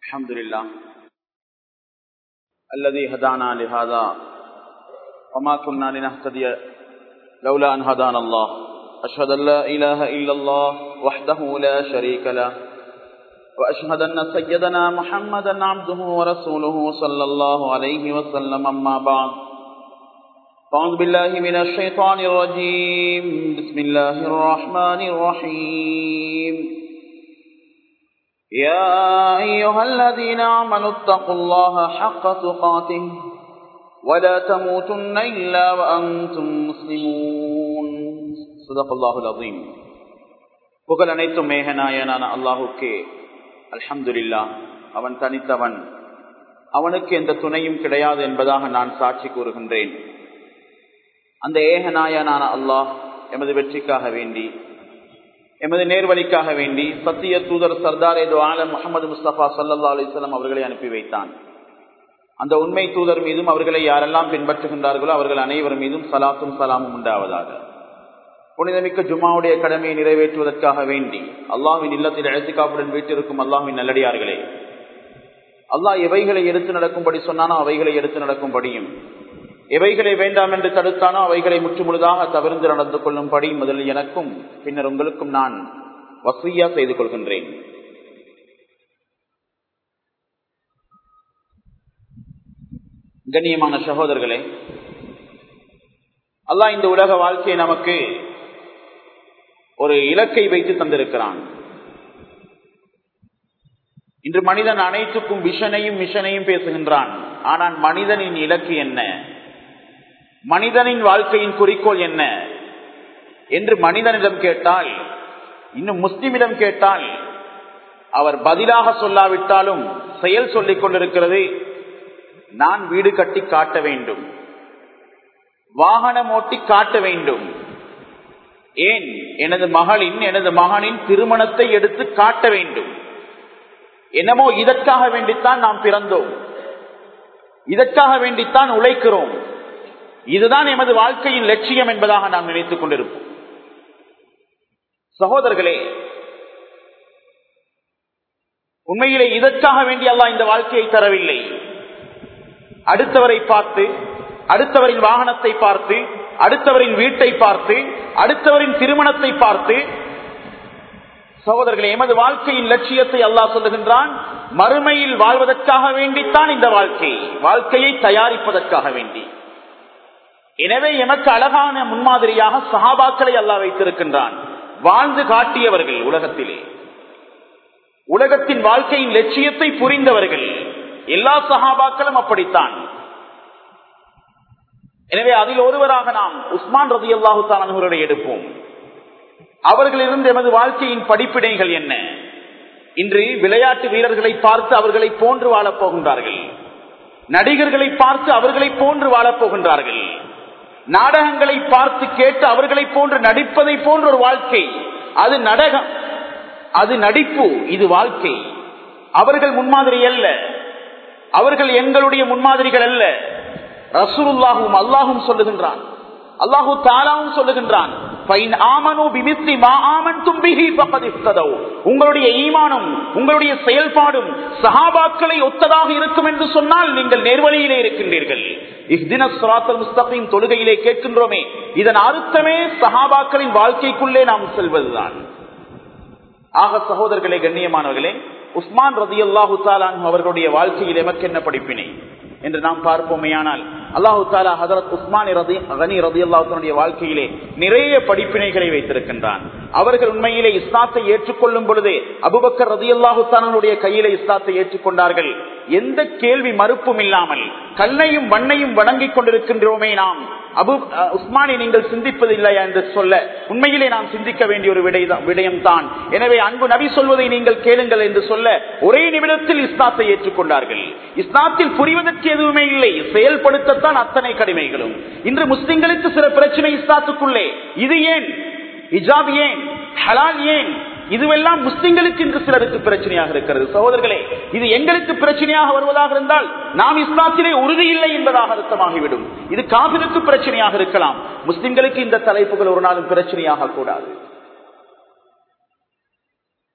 الحمد لله الذي هدانا لهذا وما كنا لنهتدي لولا أن هدانا الله أشهد أن لا إله إلا الله وحده لا شريك له وأشهد أن سيدنا محمدا عبده ورسوله صلى الله عليه وسلم أما بعد أعوذ بالله من الشيطان الرجيم بسم الله الرحمن الرحيم يا أيها الذين آمنوا اتقوا الله حق تقاته ولا تموتن إلا وأنتم مسلمون صدق الله العظيم புகழ் அனைத்தும் மேகநாயனான அல்லாஹுக்கே அல்ஹம்துலில்லா அவன் தனித்தவன் அவனுக்கு எந்த துணையும் கிடையாது என்பதாக நான் சாட்சி கூறுகின்றேன் அந்த ஏகநாயனான அல்லாஹ் எமது வெற்றிக்காக வேண்டி எமது நேர்வழிக்காக வேண்டி சத்திய தூதர் சர்தார் ஏதோ ஆலம் முகமது முஸ்தபா சல்லா அலிஸ்லாம் அவர்களை அனுப்பி வைத்தான் அந்த உண்மை தூதர் மீதும் அவர்களை யாரெல்லாம் பின்பற்றுகின்றார்களோ அவர்கள் அனைவர் மீதும் சலாத்தும் சலாமும் உண்டாவதாக புனிதமிக்க ஜுமாவுடைய கடமையை நிறைவேற்றுவதற்காக வேண்டி அல்லாஹின் இல்லத்தில் எழுத்துக்காப்புடன் வீட்டிருக்கும் அல்லாஹின் நல்லடியார்களே அல்லாஹ் எவைகளை எடுத்து நடக்கும்படி சொன்னானோ அவைகளை எடுத்து நடக்கும்படியும் எவைகளை வேண்டாம் என்று தடுத்தானோ அவைகளை முற்றுமுழுதாக தவிர்த்து நடந்து கொள்ளும்படி முதலில் எனக்கும் பின்னர் உங்களுக்கும் நான் வசையா செய்து கொள்கின்றேன் கண்ணியமான சகோதரர்களே அல்லாஹ் இந்த உலக வாழ்க்கையை நமக்கு ஒரு இலக்கை வைத்து தந்திருக்கிறான் இன்று மனிதன் அனைத்துக்கும் விஷனையும் மிஷனையும் பேசுகின்றான் ஆனால் மனிதனின் இலக்கு என்ன மனிதனின் வாழ்க்கையின் குறிக்கோள் என்ன என்று மனிதனிடம் கேட்டால் இன்னும் முஸ்லிமிடம் கேட்டால் அவர் பதிலாக சொல்லாவிட்டாலும் செயல் சொல்லிக் கொண்டிருக்கிறது நான் வீடு கட்டி காட்ட வேண்டும் வாகனம் ஓட்டி காட்ட வேண்டும் ஏன் எனது மகளின் எனது மகனின் திருமணத்தை எடுத்து காட்ட வேண்டும் என்னமோ இதற்காக வேண்டித்தான் நாம் பிறந்தோம் இதற்காக வேண்டித்தான் உழைக்கிறோம் இதுதான் எமது வாழ்க்கையின் லட்சியம் என்பதாக நாம் நினைத்துக் கொண்டிருப்போம் சகோதரர்களே உண்மையிலே இதற்காக வேண்டி அல்லாஹ் இந்த வாழ்க்கையை தரவில்லை அடுத்தவரை பார்த்து அடுத்தவரின் வாகனத்தை பார்த்து அடுத்தவரின் வீட்டை பார்த்து அடுத்தவரின் திருமணத்தை பார்த்து சகோதரர்களே எமது வாழ்க்கையின் லட்சியத்தை அல்லாஹ் சொல்லுகின்றான் மறுமையில் வாழ்வதற்காக வேண்டித்தான் இந்த வாழ்க்கை வாழ்க்கையை தயாரிப்பதற்காக வேண்டி எனவே எமக்கு அழகான முன்மாதிரியாக சஹாபாக்களை அல்லாஹ் வைத்திருக்கின்றான் வாழ்ந்து காட்டியவர்கள் உலகத்திலே உலகத்தின் வாழ்க்கையின் லட்சியத்தை புரிந்தவர்கள் எல்லா சஹாபாக்களும் அப்படித்தான் எனவே அதில் ஒருவராக நாம் உஸ்மான் ரதி அல்லாஹு தானவர்களை எடுப்போம் அவர்களிருந்து எமது வாழ்க்கையின் படிப்பினைகள் என்ன இன்று விளையாட்டு வீரர்களை பார்த்து அவர்களை போன்று வாழப் போகின்றார்கள் நடிகர்களை பார்த்து அவர்களை போன்று வாழப் போகின்றார்கள் நாடகங்களை பார்த்து கேட்டு அவர்களை போன்று நடிப்பதை போன்ற ஒரு வாழ்க்கை அது நடகம் அது நடிப்பு இது வாழ்க்கை அவர்கள் முன்மாதிரி அல்ல அவர்கள் எங்களுடைய முன்மாதிரிகள் அல்ல ரசூலுல்லாஹும் அல்லாஹும் சொல்லுகின்றான் அல்லாஹு தாலாவும் சொல்லுகின்றான் உங்களுடைய ஈமானும் உங்களுடைய செயல்பாடும் சஹாபாக்களை ஒத்ததாக இருக்கும் என்று சொன்னால் நீங்கள் நேர்வழியிலே இருக்கின்றீர்கள் முஸ்தபின் தொழுகையிலே கேட்கின்றோமே இதன் அர்த்தமே சஹாபாக்களின் வாழ்க்கைக்குள்ளே நாம் செல்வதுதான் ஆக சகோதரர்களே கண்ணியமானவர்களே உஸ்மான் ரதி அல்லாஹு அவர்களுடைய வாழ்க்கையில் எமக்கு என்ன படிப்பினை என்று நாம் பார்ப்போமேயானால் அல்லாஹு தாலா ஹசரத் உஸ்மானி ரதி அகனி ரதி அல்லாஹனுடைய வாழ்க்கையிலே நிறைய படிப்பினைகளை வைத்திருக்கின்றான் அவர்கள் உண்மையிலே இஸ்லாத்தை ஏற்றுக்கொள்ளும் பொழுதே அபுபக்கர் ரதி அல்லாஹு தாலனுடைய கையிலே இஸ்லாத்தை ஏற்றுக்கொண்டார்கள் எந்த கேள்வி மறுப்பும் இல்லாமல் கல்லையும் வண்ணையும் வணங்கிக் கொண்டிருக்கின்றோமே நாம் அபு உஸ்மானை நீங்கள் சிந்திப்பதில்லையா என்று சொல்ல உண்மையிலே நாம் சிந்திக்க வேண்டிய ஒரு விடயம் தான் எனவே அன்பு நபி சொல்வதை நீங்கள் கேளுங்கள் என்று சொல்ல ஒரே நிமிடத்தில் இஸ்லாத்தை ஏற்றுக்கொண்டார்கள் இஸ்லாத்தில் புரிவதற்கு எதுவுமே இல்லை செயல்படுத்தத்தான் அத்தனை கடமைகளும் இன்று முஸ்லிம்களுக்கு சில பிரச்சனை இஸ்லாத்துக்குள்ளே இது ஏன் ஹிஜாப் ஏன் ஹலால் ஏன் இதுவெல்லாம் முஸ்லிம்களுக்கு இன்று சிலருக்கு பிரச்சனையாக இருக்கிறது சகோதரர்களே இது எங்களுக்கு பிரச்சனையாக வருவதாக இருந்தால் நாம் இஸ்லாத்திலே உறுதி இல்லை என்பதாக அர்த்தமாகிவிடும் இது காபிருக்கு பிரச்சனையாக இருக்கலாம் முஸ்லிம்களுக்கு இந்த தலைப்புகள் ஒரு நாளும் பிரச்சனையாக கூடாது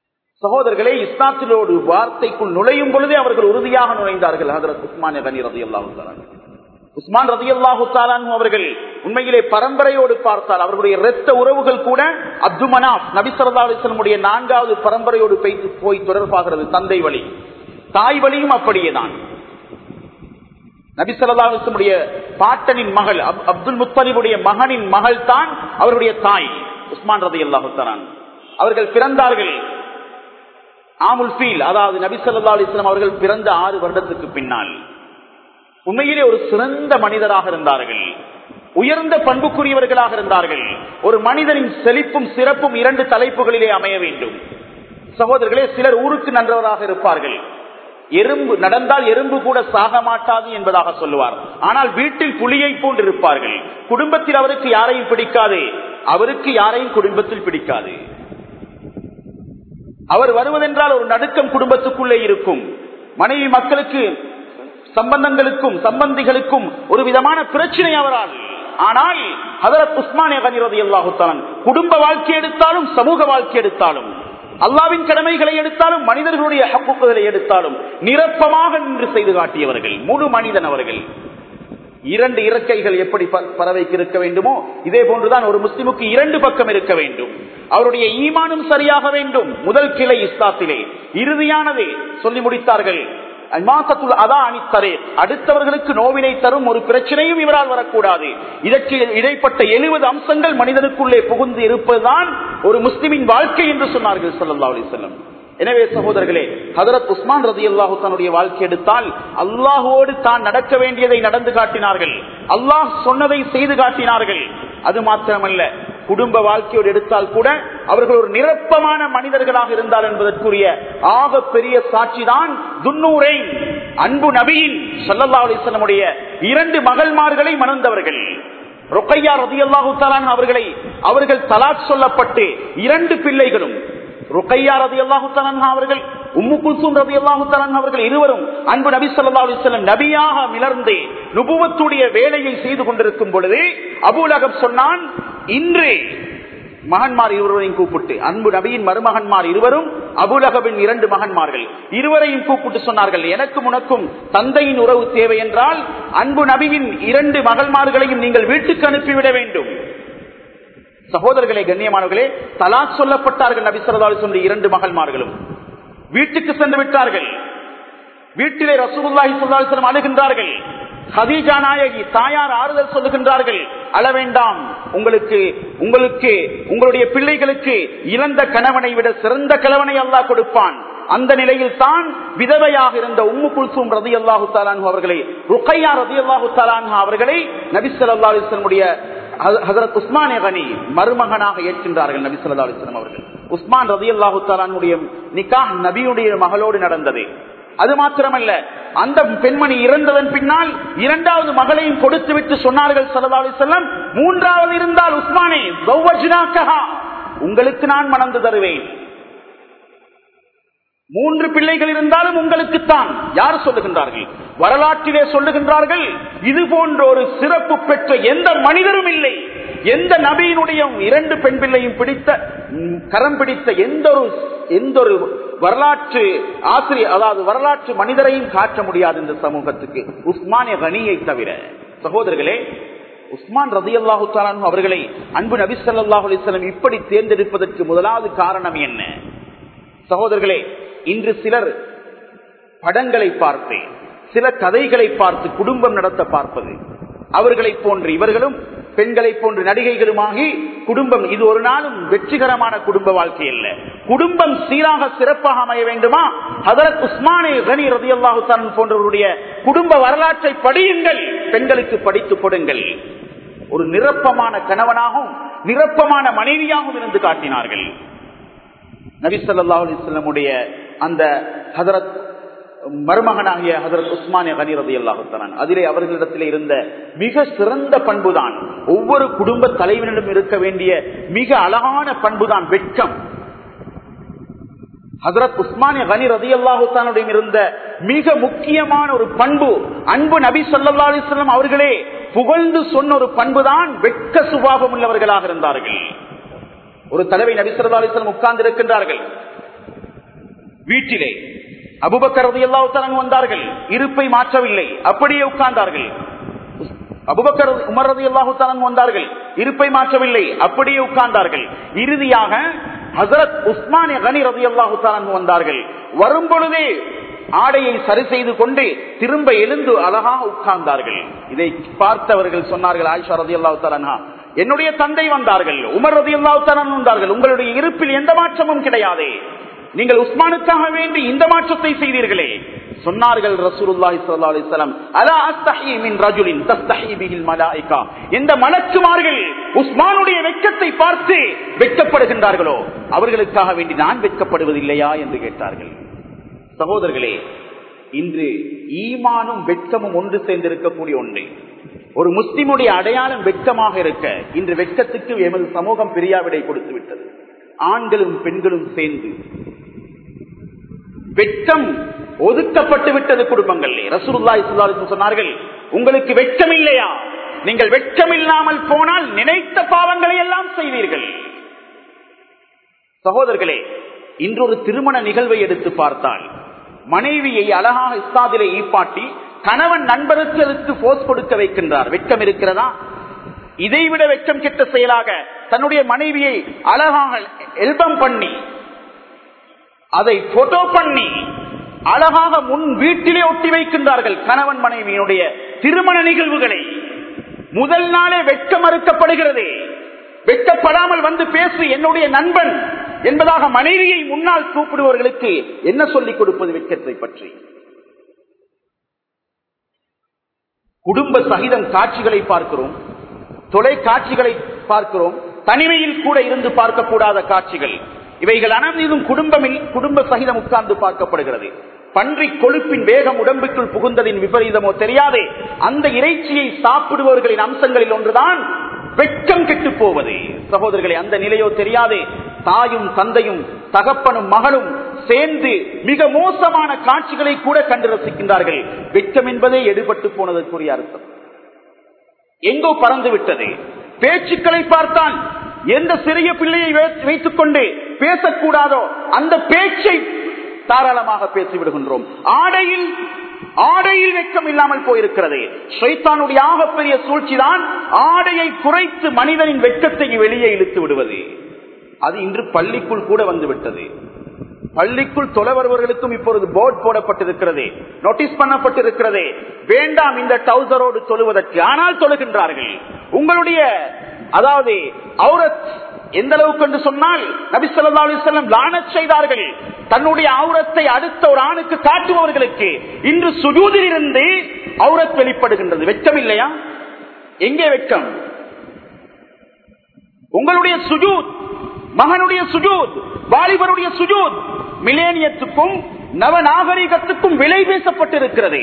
சகோதரர்களே இஸ்லாத்திலோடு வார்த்தைக்குள் நுழையும் பொழுதே அவர்கள் உறுதியாக நுழைந்தார்கள் ஹதரத் உஸ்மான் கனி ரதி அல்லாஹு உஸ்மான் ரதி அல்லாஹு அவர்கள் உண்மையிலே பரம்பரையோடு பார்த்தால் அவர்களுடைய இரத்த உறவுகள் கூட அப்து மனாப் நபிசல்லா அலிஸ்லமுடைய நான்காவது பரம்பரையோடு போய் தொடர்பாகிறது தந்தை வழி தாய் வழியும் அப்படியேதான் நபிசல்லாவுடைய பாட்டனின் மகள் அப்துல் முத்தலிபுடைய மகனின் மகள் தான் அவருடைய தாய் உஸ்மான் ரதி அல்லாஹுத்தரான் அவர்கள் பிறந்தார்கள் ஆமுல் ஃபீல் அதாவது நபிசல்லா அலிஸ்லாம் அவர்கள் பிறந்த ஆறு வருடத்துக்கு பின்னால் உண்மையிலே ஒரு சிறந்த மனிதராக இருந்தார்கள் உயர்ந்த பண்புக்குரியவர்களாக இருந்தார்கள் ஒரு மனிதனின் செழிப்பும் சிறப்பும் இரண்டு தலைப்புகளிலே அமைய வேண்டும் சகோதரர்களே சிலர் ஊருக்கு நன்றவராக இருப்பார்கள் எறும்பு நடந்தால் எறும்பு கூட சாக மாட்டாது என்பதாக சொல்லுவார் ஆனால் வீட்டில் புலியை போன்று இருப்பார்கள் குடும்பத்தில் அவருக்கு யாரையும் பிடிக்காது அவருக்கு யாரையும் குடும்பத்தில் பிடிக்காது அவர் வருவதென்றால் ஒரு நடுக்கம் குடும்பத்துக்குள்ளே இருக்கும் மனைவி மக்களுக்கு சம்பந்தங்களுக்கும் சம்பந்திகளுக்கும் ஒரு விதமான பிரச்சனை அவரால் ஆனால் ஹதரத் உஸ்மானிய கனிரதி அல்லாஹுத்தாலன் குடும்ப வாழ்க்கை எடுத்தாலும் சமூக வாழ்க்கை எடுத்தாலும் அல்லாவின் கடமைகளை எடுத்தாலும் மனிதர்களுடைய ஹக்குகளை எடுத்தாலும் நிரப்பமாக நின்று செய்து காட்டியவர்கள் முழு மனிதன் அவர்கள் இரண்டு இறக்கைகள் எப்படி பறவைக்கு இருக்க வேண்டுமோ இதே போன்றுதான் ஒரு முஸ்லிமுக்கு இரண்டு பக்கம் இருக்க வேண்டும் அவருடைய ஈமானும் சரியாக வேண்டும் முதல் கிளை இஸ்லாத்திலே இறுதியானது சொல்லி முடித்தார்கள் அடுத்தவர்களுக்கு நோவினை தரும் ஒரு பிரச்சனையும் இவரால் வரக்கூடாது இதற்கு இடைப்பட்ட எழுபது அம்சங்கள் மனிதனுக்குள்ளே புகுந்து இருப்பதுதான் ஒரு முஸ்லிமின் வாழ்க்கை என்று சொன்னார்கள் சல்லா அலிசல்லம் எனவே சகோதரர்களே ஹதரத் உஸ்மான் ரதி அல்லாஹு தன்னுடைய வாழ்க்கை எடுத்தால் அல்லாஹோடு தான் நடக்க வேண்டியதை நடந்து காட்டினார்கள் அல்லாஹ் சொன்னதை செய்து காட்டினார்கள் அது மாத்திரமல்ல குடும்ப வாழ்க்கையோடு எடுத்தால் கூட அவர்கள் ஒரு நிரப்பமான மனிதர்களாக இருந்தார் என்பதற்குரிய ஆக பெரிய சாட்சிதான் துன்னூரை அன்பு நபியின் சல்லல்லா அலிஸ்லமுடைய இரண்டு மகள்மார்களை மணந்தவர்கள் ரொக்கையா ரதி அல்லாஹு அவர்களை அவர்கள் தலாக் சொல்லப்பட்டு இரண்டு பிள்ளைகளும் ருக்கையா ரதி அல்லாஹு அவர்கள் உம்மு குல்சூம் ரதி அல்லாஹு அவர்கள் இருவரும் அன்பு நபி சொல்லா அலிஸ்லம் நபியாக மிளர்ந்து நுபுவத்துடைய வேலையை செய்து கொண்டிருக்கும் பொழுது அபுலகம் சொன்னான் இன்று மகன்மார் இருவரையும் கூப்பிட்டு அன்பு நபியின் மருமகன்மார் இருவரும் அபுலகபின் இரண்டு மகன்மார்கள் இருவரையும் கூப்பிட்டு சொன்னார்கள் எனக்கும் உனக்கும் தந்தையின் உறவு தேவை என்றால் அன்பு நபியின் இரண்டு மகள்மார்களையும் நீங்கள் வீட்டுக்கு அனுப்பிவிட வேண்டும் சகோதரர்களே கண்ணியமானவர்களே தலாக் சொல்லப்பட்டார்கள் நபி சொல்லி சொன்ன இரண்டு மகள்மார்களும் வீட்டுக்கு சென்று விட்டார்கள் வீட்டிலே ரசூலுல்லாஹி சொல்லாசலம் அழுகின்றார்கள் ஹதீஜா நாயகி தாயார் ஆறுதல் சொல்லுகின்றார்கள் அள வேண்டாம் உங்களுக்கு உங்களுக்கு உங்களுடைய பிள்ளைகளுக்கு இழந்த கணவனை விட சிறந்த கணவனை அல்லாஹ் கொடுப்பான் அந்த நிலையில் தான் விதவையாக இருந்த உம்மு குல்சூம் ரதி அல்லாஹு தாலான் அவர்களை ருக்கையா ரதி அல்லாஹு தாலான் அவர்களை நபிசல்லா அலிஸ்லமுடைய ஹசரத் உஸ்மான் கனி மருமகனாக ஏற்கின்றார்கள் நபி சொல்லா அலிஸ்லாம் அவர்கள் உஸ்மான் ரதி அல்லாஹு தாலானுடைய நிக்கா நபியுடைய மகளோடு நடந்தது அது மாத்திரமல்ல அந்த பெண்மணி இறந்ததன் பின்னால் இரண்டாவது மகளையும் கொடுத்து விட்டு சொன்னார்கள் சல்லா அலிஸ்லாம் மூன்றாவது இருந்தால் உஸ்மானே உங்களுக்கு நான் மணந்து தருவேன் மூன்று பிள்ளைகள் இருந்தாலும் உங்களுக்குத்தான் யார் சொல்லுகின்றார்கள் வரலாற்றிலே சொல்லுகின்றார்கள் இது போன்ற ஒரு சிறப்பு பெற்ற எந்த மனிதரும் இல்லை எந்த நபியினுடைய இரண்டு பெண் பிள்ளையும் பிடித்த கரம் பிடித்த எந்த ஒரு எந்த ஒரு வரலாற்று ஆசிரியர் அதாவது வரலாற்று மனிதரையும் காட்ட முடியாது இந்த சமூகத்துக்கு உஸ்மானிய கனியை தவிர சகோதரர்களே உஸ்மான் ரதி அல்லாஹு அவர்களை அன்பு நபி சல்லாஹ் அலிஸ்லாம் இப்படி தேர்ந்தெடுப்பதற்கு முதலாவது காரணம் என்ன சகோதரர்களே இன்று சிலர் படங்களை பார்த்து சில கதைகளை பார்த்து குடும்பம் நடத்த பார்ப்பது அவர்களை போன்று இவர்களும் பெண்களை போன்று நடிகைகளுமாகி குடும்பம் இது ஒரு நாளும் வெற்றிகரமான குடும்ப வாழ்க்கை அல்ல குடும்பம் சீராக சிறப்பாக அமைய வேண்டுமா அதற்கு உஸ்மானே கனி ரதி அல்லாஹு போன்றவருடைய குடும்ப வரலாற்றை படியுங்கள் பெண்களுக்கு படித்து கொடுங்கள் ஒரு நிரப்பமான கணவனாகவும் நிரப்பமான மனைவியாகவும் இருந்து காட்டினார்கள் நபிசல்லா அலிஸ்லமுடைய அந்த ஹதரத் மருமகனாகிய ஹதரத் உஸ்மானிய கனிரதி அல்லாஹுத்தரான் அதிலே அவர்களிடத்தில் இருந்த மிக சிறந்த பண்புதான் ஒவ்வொரு குடும்ப தலைவனிடம் இருக்க வேண்டிய மிக அழகான பண்புதான் வெட்கம் ஹசரத் உஸ்மானிய கனி ரதி அல்லாஹுத்தானுடைய இருந்த மிக முக்கியமான ஒரு பண்பு அன்பு நபி சொல்லா அலிஸ்லாம் அவர்களே புகழ்ந்து சொன்ன ஒரு பண்புதான் வெட்க சுபாவம் உள்ளவர்களாக இருந்தார்கள் ஒரு தலைவை நபி சொல்லா அலிஸ்லாம் உட்கார்ந்து இருக்கின்றார்கள் வீட்டிலே அபுபக்கரது எல்லாத்தாரங்க வந்தார்கள் இருப்பை மாற்றவில்லை அப்படியே உட்கார்ந்தார்கள் அபுபக்கர் உமரது எல்லாத்தாரங்க வந்தார்கள் இருப்பை மாற்றவில்லை அப்படியே உட்கார்ந்தார்கள் இறுதியாக ஹசரத் உஸ்மானி கனி ரதி அல்லாஹு வந்தார்கள் வரும் பொழுதே ஆடையை சரி செய்து கொண்டு திரும்ப எழுந்து அழகாக உட்கார்ந்தார்கள் இதை பார்த்தவர்கள் சொன்னார்கள் ஆயிஷா ரதி அல்லாஹு என்னுடைய தந்தை வந்தார்கள் உமர் ரதி அல்லாஹு வந்தார்கள் உங்களுடைய இருப்பில் எந்த மாற்றமும் கிடையாதே நீங்கள் உஸ்மானுக்காக வேண்டி இந்த மாற்றத்தை செய்தீர்களே சொன்னார்கள் ரசூலுல்லாஹி ஸல்லல்லாஹு அலைஹி வஸல்லம் அலா அஸ்தஹி மின் ரஜுலின் தஸ்தஹி பிஹில் மலாயிகா இந்த மலக்குமார்கள் உஸ்மானுடைய வெட்கத்தை பார்த்து வெட்கப்படுகின்றார்களோ அவர்களுக்காக வேண்டி நான் வெட்கப்படுவதில்லையா என்று கேட்டார்கள் சகோதரர்களே இன்று ஈமானும் வெட்கமும் ஒன்று சேர்ந்திருக்கக்கூடிய ஒன்று ஒரு முஸ்லிமுடைய அடையாளம் வெட்கமாக இருக்க இன்று வெட்கத்துக்கு எமது சமூகம் பிரியாவிடை கொடுத்து விட்டது ஆண்களும் பெண்களும் சேர்ந்து வெட்கம் ஒதுக்கப்பட்டு விட்டது குடும்பங்கள் ரசூலுல்லாஹி ஸல்லல்லாஹு அலைஹி சொன்னார்கள் உங்களுக்கு வெட்கம் இல்லையா நீங்கள் வெட்கம் இல்லாமல் போனால் நினைத்த பாவங்களை எல்லாம் செய்வீர்கள் சகோதரர்களே இன்றொரு திருமண நிகழ்வை எடுத்து பார்த்தால் மனைவியை அழகாக இஸ்தாதிலே ஈப்பாட்டி கணவன் நண்பருக்கு அதற்கு போஸ் கொடுக்க வைக்கின்றார் வெட்கம் இருக்கிறதா இதைவிட வெட்கம் கெட்ட செயலாக தன்னுடைய மனைவியை அழகாக எல்பம் பண்ணி அதை போட்டோ பண்ணி அழகாக முன் வீட்டிலே ஒட்டி வைக்கின்றார்கள் கணவன் மனைவியினுடைய திருமண நிகழ்வுகளை முதல் நாளே வெட்க மறுக்கப்படுகிறது வெட்கப்படாமல் வந்து பேசு என்னுடைய நண்பன் என்பதாக மனைவியை முன்னால் கூப்பிடுவர்களுக்கு என்ன சொல்லிக் கொடுப்பது வெட்கத்தை பற்றி குடும்ப சகிதம் காட்சிகளை பார்க்கிறோம் தொலைக்காட்சிகளை பார்க்கிறோம் தனிமையில் கூட இருந்து பார்க்கக்கூடாத காட்சிகள் இவைகள் அனைத்தும் குடும்பமில் குடும்ப சகிதம் உட்கார்ந்து பார்க்கப்படுகிறது பன்றி கொழுப்பின் வேகம் உடம்புக்குள் புகுந்ததின் விபரீதமோ தெரியாதே அந்த இறைச்சியை சாப்பிடுபவர்களின் அம்சங்களில் ஒன்றுதான் வெட்கம் கெட்டு போவது சகோதரர்களே அந்த நிலையோ தெரியாதே தாயும் தந்தையும் தகப்பனும் மகனும் சேர்ந்து மிக மோசமான காட்சிகளை கூட கண்டு ரசிக்கின்றார்கள் வெட்கம் என்பதே எடுபட்டு போனதற்குரிய அர்த்தம் எங்கோ பறந்து விட்டது பேச்சுக்களை பார்த்தான் எந்த சிறிய பிள்ளையை வைத்துக் கொண்டு பேசக்கூடாதோ அந்த பேச்சை தாராளமாக பேசிவிடுகின்றோம் ஆடையில் ஆடையில் வெட்கம் இல்லாமல் போயிருக்கிறது ஷைத்தானுடைய ஆகப்பெரிய சூழ்ச்சிதான் ஆடையை குறைத்து மனிதனின் வெட்கத்தை வெளியே இழுத்து விடுவது அது இன்று பள்ளிக்குள் கூட வந்து விட்டது பள்ளிக்குள் தொலை வருவர்களுக்கும் இப்பொழுது போர்டு போடப்பட்டிருக்கிறது நோட்டீஸ் பண்ணப்பட்டிருக்கிறது வேண்டாம் இந்த டவுசரோடு தொழுவதற்கு ஆனால் தொழுகின்றார்கள் உங்களுடைய அதாவது அவுரத் எந்த அளவுக்கு என்று சொன்னால் நபி சொல்லா அலிசல்லம் லானச் செய்தார்கள் தன்னுடைய அவுரத்தை அடுத்த ஒரு ஆணுக்கு காட்டுபவர்களுக்கு இன்று சுஜூதில் இருந்து அவுரத் வெளிப்படுகின்றது வெட்கம் இல்லையா எங்கே வெட்கம் உங்களுடைய சுஜூத் மகனுடைய சுஜூத் வாலிபருடைய சுஜூத் மிலேனியத்துக்கும் நவநாகரிகத்துக்கும் விலை பேசப்பட்டிருக்கிறது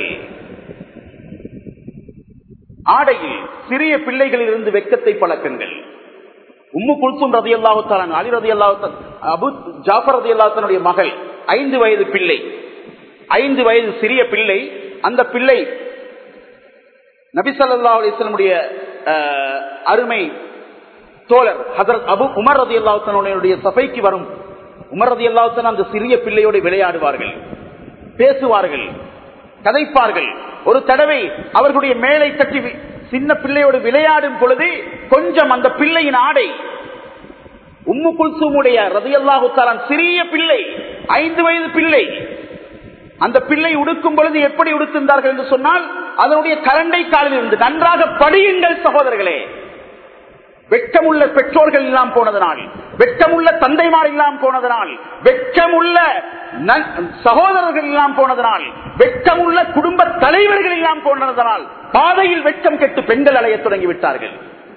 ஆடையில் சிறிய பிள்ளைகளில் இருந்து வெக்கத்தை பழக்கங்கள் உம்மு குல்சும் ரதி அல்லாஹுத்தாலான் அலி ரதி அல்லாஹுத்தான் அபு ஜாஃபர் ரதி அல்லாஹனுடைய மகள் ஐந்து வயது பிள்ளை ஐந்து வயது சிறிய பிள்ளை அந்த பிள்ளை நபிசல்லா அலிஸ்லமுடைய அருமை தோழர் ஹசரத் அபு உமர் ரதி அல்லாஹனுடைய சபைக்கு வரும் உமர் ரதி அல்லாஹன் அந்த சிறிய பிள்ளையோடு விளையாடுவார்கள் பேசுவார்கள் கதைப்பார்கள் ஒரு தடவை அவர்களுடைய மேலை தட்டி சின்ன பிள்ளையோடு விளையாடும் பொழுது கொஞ்சம் அந்த பிள்ளையின் ஆடை உம்மு குல்சுமுடைய ரதியல்லாஹு தாலான் சிறிய பிள்ளை ஐந்து வயது பிள்ளை அந்த பிள்ளை உடுக்கும் பொழுது எப்படி உடுத்திருந்தார்கள் என்று சொன்னால் அதனுடைய கரண்டை காலில் இருந்து நன்றாக படியுங்கள் சகோதரர்களே வெட்கமுள்ள பெற்றோர்கள் எல்லாம் போனதனால் வெட்கமுள்ள தந்தைமார் எல்லாம் போனதனால் வெட்கமுள்ள சகோதரர்கள் எல்லாம் போனதனால் வெட்கமுள்ள குடும்ப தலைவர்கள் எல்லாம் போனதனால் பாதையில் வெட்கம் கெட்டு பெண்கள் அலைய தொடங்கி விட்டார்கள்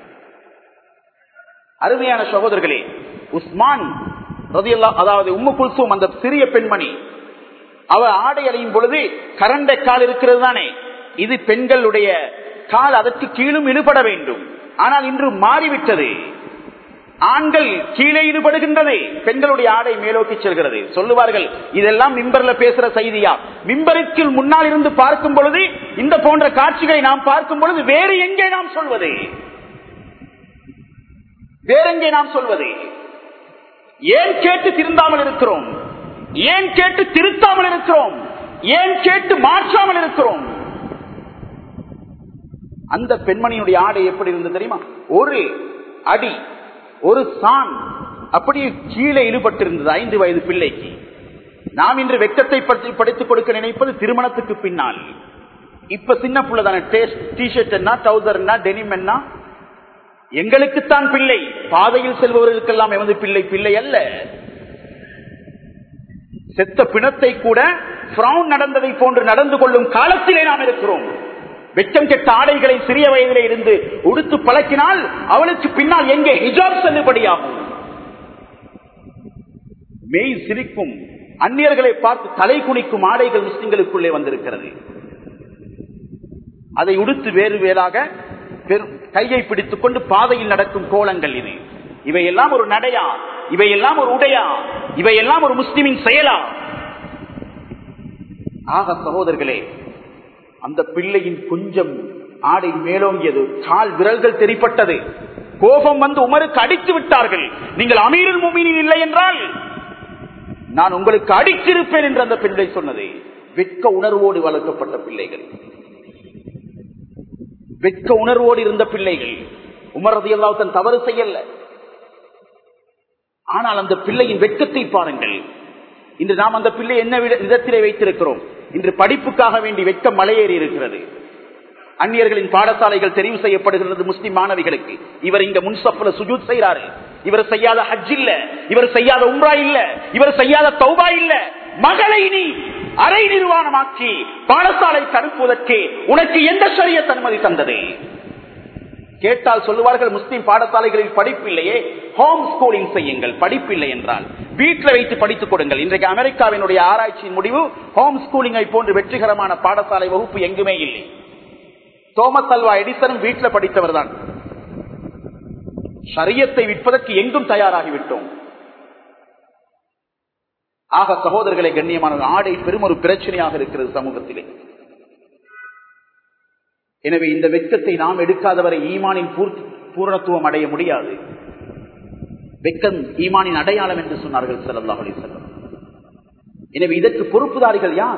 அருமையான சகோதரர்களே உஸ்மான் அதாவது உம்மு குல்சூம் அந்த சிறிய பெண்மணி அவர் ஆடை அலையும் பொழுது கரண்ட கால் இருக்கிறது தானே இது பெண்களுடைய கால் அதற்கு கீழும் இழுபட வேண்டும் ஆனால் இன்று மாறிவிட்டது ஆண்கள் கீழே ஈடுபடுகின்றது பெண்களுடைய ஆடை மேலோக்கி செல்கிறது சொல்லுவார்கள் இதெல்லாம் மிம்பர்ல பேசுற செய்தியா மிம்பருக்கு முன்னால் இருந்து பார்க்கும் பொழுது இந்த போன்ற காட்சிகளை நாம் பார்க்கும் பொழுது வேறு எங்கே நாம் சொல்வது வேறெங்கே நாம் சொல்வது ஏன் கேட்டு திருந்தாமல் இருக்கிறோம் ஏன் கேட்டு திருத்தாமல் இருக்கிறோம் ஏன் கேட்டு மாற்றாமல் இருக்கிறோம் அந்த பெண்மணியுடைய ஆடை எப்படி இருந்தது தெரியுமா ஒரு அடி ஒரு சான் அப்படியே கீழே ஈடுபட்டிருந்தது ஐந்து வயது பிள்ளைக்கு நாம் இன்று வெக்கத்தை பற்றி படித்துக் கொடுக்க நினைப்பது திருமணத்துக்கு பின்னால் இப்ப சின்ன பிள்ளைதானே டிஷர்ட் என்ன டவுசர் என்ன டெனிம் என்ன எங்களுக்குத்தான் பிள்ளை பாதையில் செல்பவர்களுக்கெல்லாம் எமது பிள்ளை பிள்ளை அல்ல செத்த பிணத்தை கூட ஃப்ரௌன் நடந்ததை போன்று நடந்து கொள்ளும் காலத்திலே நாம் இருக்கிறோம் வெச்சம் கெட்ட ஆடைகளை சிறிய வயதிலே இருந்து உடுத்து பழக்கினால் அவளுக்கு பின்னால் எங்கே ஹிஜாப் செல்லுபடியாகும் மெய் சிரிக்கும் அந்நியர்களை பார்த்து தலை குனிக்கும் ஆடைகள் முஸ்லிம்களுக்குள்ளே வந்திருக்கிறது அதை உடுத்து வேறு வேறாக கையை பிடித்துக் கொண்டு பாதையில் நடக்கும் கோலங்கள் இது இவையெல்லாம் ஒரு நடையா இவையெல்லாம் ஒரு உடையா இவையெல்லாம் ஒரு முஸ்லிமின் செயலா ஆக சகோதரர்களே அந்த பிள்ளையின் கொஞ்சம் ஆடை மேலோங்கியது கால் விரல்கள் தெரிப்பட்டது கோபம் வந்து உமருக்கு அடித்து விட்டார்கள் நீங்கள் அமீரில் முமீனில் இல்லை என்றால் நான் உங்களுக்கு அடித்திருப்பேன் என்று அந்த பிள்ளை சொன்னது வெட்க உணர்வோடு வளர்க்கப்பட்ட பிள்ளைகள் வெட்க உணர்வோடு இருந்த பிள்ளைகள் உமரது எல்லாம் தன் தவறு செய்யல ஆனால் அந்த பிள்ளையின் வெட்கத்தை பாருங்கள் இன்று நாம் அந்த பிள்ளை என்ன விதத்திலே வைத்திருக்கிறோம் இன்று படிப்புக்காக வேண்டி வெட்கம் மலையேறி இருக்கிறது அந்நியர்களின் பாடசாலைகள் தெரிவு செய்யப்படுகிறது முஸ்லிம் மாணவிகளுக்கு இவர் இங்க முன்சப்புல சுஜூத் செய்யறாரு இவர் செய்யாத ஹஜ் இல்ல இவர் செய்யாத உம்ரா இல்ல இவர் செய்யாத தௌபா இல்ல மகளை நீ அரை நிர்வாணமாக்கி பாடசாலை தடுப்பதற்கு உனக்கு எந்த சரியத் அனுமதி தந்தது கேட்டால் சொல்லுவார்கள் முஸ்லிம் பாடசாலைகளில் படிப்பு இல்லையே ஹோம் ஸ்கூலிங் செய்யுங்கள் படிப்பு இல்லை என்றால் வீட்டில் வைத்து படித்துக் கொடுங்கள் இன்றைக்கு அமெரிக்காவினுடைய ஆராய்ச்சியின் முடிவு ஹோம் ஸ்கூலிங்கை போன்று வெற்றிகரமான பாடசாலை வகுப்பு எங்குமே இல்லை தோமஸ் அல்வா எடிசனும் வீட்டில் படித்தவர் தான் சரியத்தை விற்பதற்கு எங்கும் தயாராகிவிட்டோம் ஆக சகோதரர்களை கண்ணியமான ஆடை பெரும் ஒரு பிரச்சனையாக இருக்கிறது சமூகத்திலே எனவே இந்த வெட்கத்தை நாம் எடுக்காதவரை ஈமானின் பூரணத்துவம் அடைய முடியாது வெக்கம் ஈமானின் அடையாளம் என்று சொன்னார்கள் சல்லா அலி செல்லம் எனவே இதற்கு பொறுப்புதாரிகள் யார்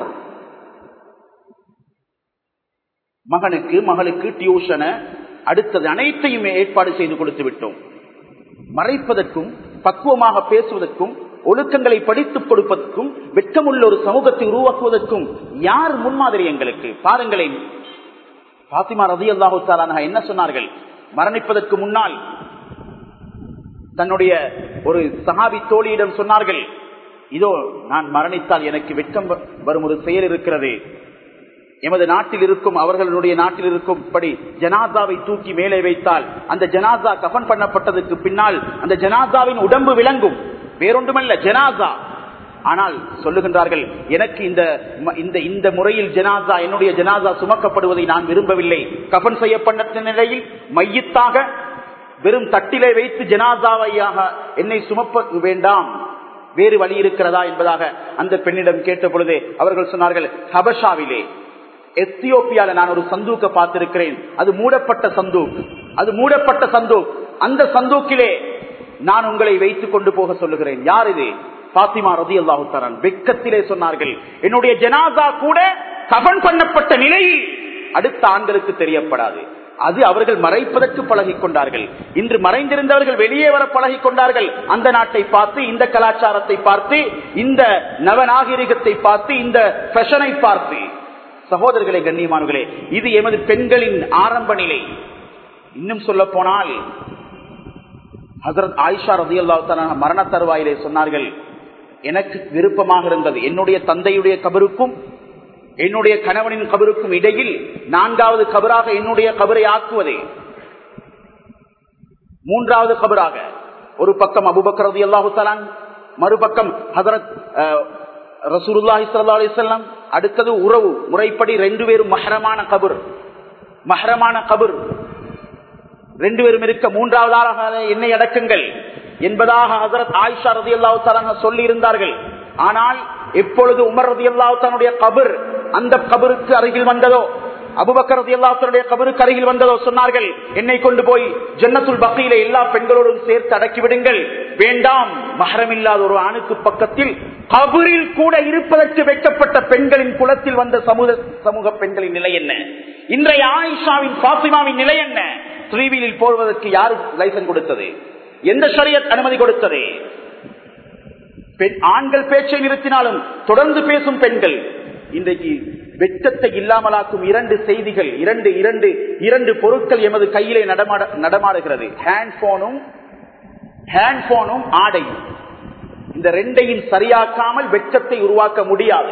மகனுக்கு மகளுக்கு டியூஷனை அடுத்தது அனைத்தையும் ஏற்பாடு செய்து கொடுத்து விட்டோம் மறைப்பதற்கும் பக்குவமாக பேசுவதற்கும் ஒழுக்கங்களை படித்துக் கொடுப்பதற்கும் வெட்கமுள்ள ஒரு சமூகத்தை உருவாக்குவதற்கும் யார் முன்மாதிரி எங்களுக்கு பாருங்களேன் பாத்திமா ரதி அல்லாஹு என்ன சொன்னார்கள் மரணிப்பதற்கு முன்னால் தன்னுடைய ஒரு சகாபி தோழியிடம் சொன்னார்கள் இதோ நான் மரணித்தால் எனக்கு வெட்கம் வரும் ஒரு செயல் இருக்கிறது எமது நாட்டில் இருக்கும் அவர்களுடைய நாட்டில் இருக்கும் படி ஜனாதாவை தூக்கி மேலே வைத்தால் அந்த ஜனாதா கஃன் பண்ணப்பட்டதற்கு பின்னால் அந்த ஜனாதாவின் உடம்பு விளங்கும் வேறொன்றுமல்ல ஜனாதா ஆனால் சொல்லுகின்றார்கள் எனக்கு இந்த இந்த இந்த முறையில் ஜனாசா என்னுடைய ஜனாசா சுமக்கப்படுவதை நான் விரும்பவில்லை கபன் செய்யப்பட்ட நிலையில் மையத்தாக வெறும் தட்டிலே வைத்து ஜனாசாவையாக என்னை சுமப்ப வேண்டாம் வேறு வழி இருக்கிறதா என்பதாக அந்த பெண்ணிடம் கேட்ட பொழுது அவர்கள் சொன்னார்கள் ஹபஷாவிலே எத்தியோப்பியால நான் ஒரு சந்தூக்க பார்த்திருக்கிறேன் அது மூடப்பட்ட சந்தூக் அது மூடப்பட்ட சந்தூக் அந்த சந்தூக்கிலே நான் உங்களை வைத்துக் கொண்டு போக சொல்லுகிறேன் யார் இது பாத்திமா ரதி அல்லாஹு தரான் வெக்கத்திலே சொன்னார்கள் என்னுடைய ஜனாசா கூட கபன் பண்ணப்பட்ட நிலையில் அடுத்த ஆண்களுக்கு தெரியப்படாது அது அவர்கள் மறைப்பதற்கு பழகிக் கொண்டார்கள் இன்று மறைந்திருந்தவர்கள் வெளியே வர பழகிக் கொண்டார்கள் அந்த நாட்டை பார்த்து இந்த கலாச்சாரத்தை பார்த்து இந்த நவநாகரிகத்தை பார்த்து இந்த ஃபெஷனை பார்த்து சகோதரர்களே கண்ணியமானவர்களே இது எமது பெண்களின் ஆரம்ப நிலை இன்னும் சொல்ல போனால் ஹசரத் ஆயிஷா ரதி அல்லா மரண தருவாயிலே சொன்னார்கள் எனக்கு விருப்பமாக இருந்தது என்னுடைய தந்தையுடைய கபருக்கும் என்னுடைய கணவனின் கபருக்கும் இடையில் நான்காவது கபராக என்னுடைய கபரை ஆக்குவதே மூன்றாவது கபராக ஒரு பக்கம் அபுபக்கரது அல்லாஹு தலான் மறுபக்கம் ஹசரத் ரசூலுல்லாஹி சல்லா அலிசல்லாம் அடுத்தது உறவு முறைப்படி ரெண்டு பேரும் மஹரமான கபர் மஹரமான கபர் ரெண்டு பேரும் இருக்க மூன்றாவதாக என்னை அடக்குங்கள் என்பதாக ஹசரத் ஆயிஷா ரதி அல்லாஹு சொல்லி இருந்தார்கள் ஆனால் எப்பொழுது உமர் ரதி அல்லாஹானுடைய கபர் அந்த கபருக்கு அருகில் வந்ததோ அபுபக்கர் ரதி அல்லாஹனுடைய கபருக்கு அருகில் வந்ததோ சொன்னார்கள் என்னை கொண்டு போய் ஜன்னத்துல் பக்கையில எல்லா பெண்களோடும் சேர்த்து அடக்கி விடுங்கள் வேண்டாம் மகரமில்லாத ஒரு ஆணுக்கு பக்கத்தில் கபரில் கூட இருப்பதற்கு வைக்கப்பட்ட பெண்களின் குலத்தில் வந்த சமூக சமூக பெண்களின் நிலை என்ன இன்றைய ஆயிஷாவின் பாத்திமாவின் நிலை என்ன த்ரீவீலில் போடுவதற்கு யாரு லைசன்ஸ் கொடுத்தது எந்த ஷரியத் அனுமதி கொடுத்தது பெண் ஆண்கள் பேச்சை நிறுத்தினாலும் தொடர்ந்து பேசும் பெண்கள் இன்றைக்கு வெட்கத்தை இல்லாமலாக்கும் இரண்டு செய்திகள் இரண்டு இரண்டு இரண்டு பொருட்கள் எமது கையிலே நடமாட நடமாடுகிறது ஹேண்ட் போனும் ஹேண்ட் போனும் ஆடையும் இந்த ரெண்டையும் சரியாக்காமல் வெட்கத்தை உருவாக்க முடியாது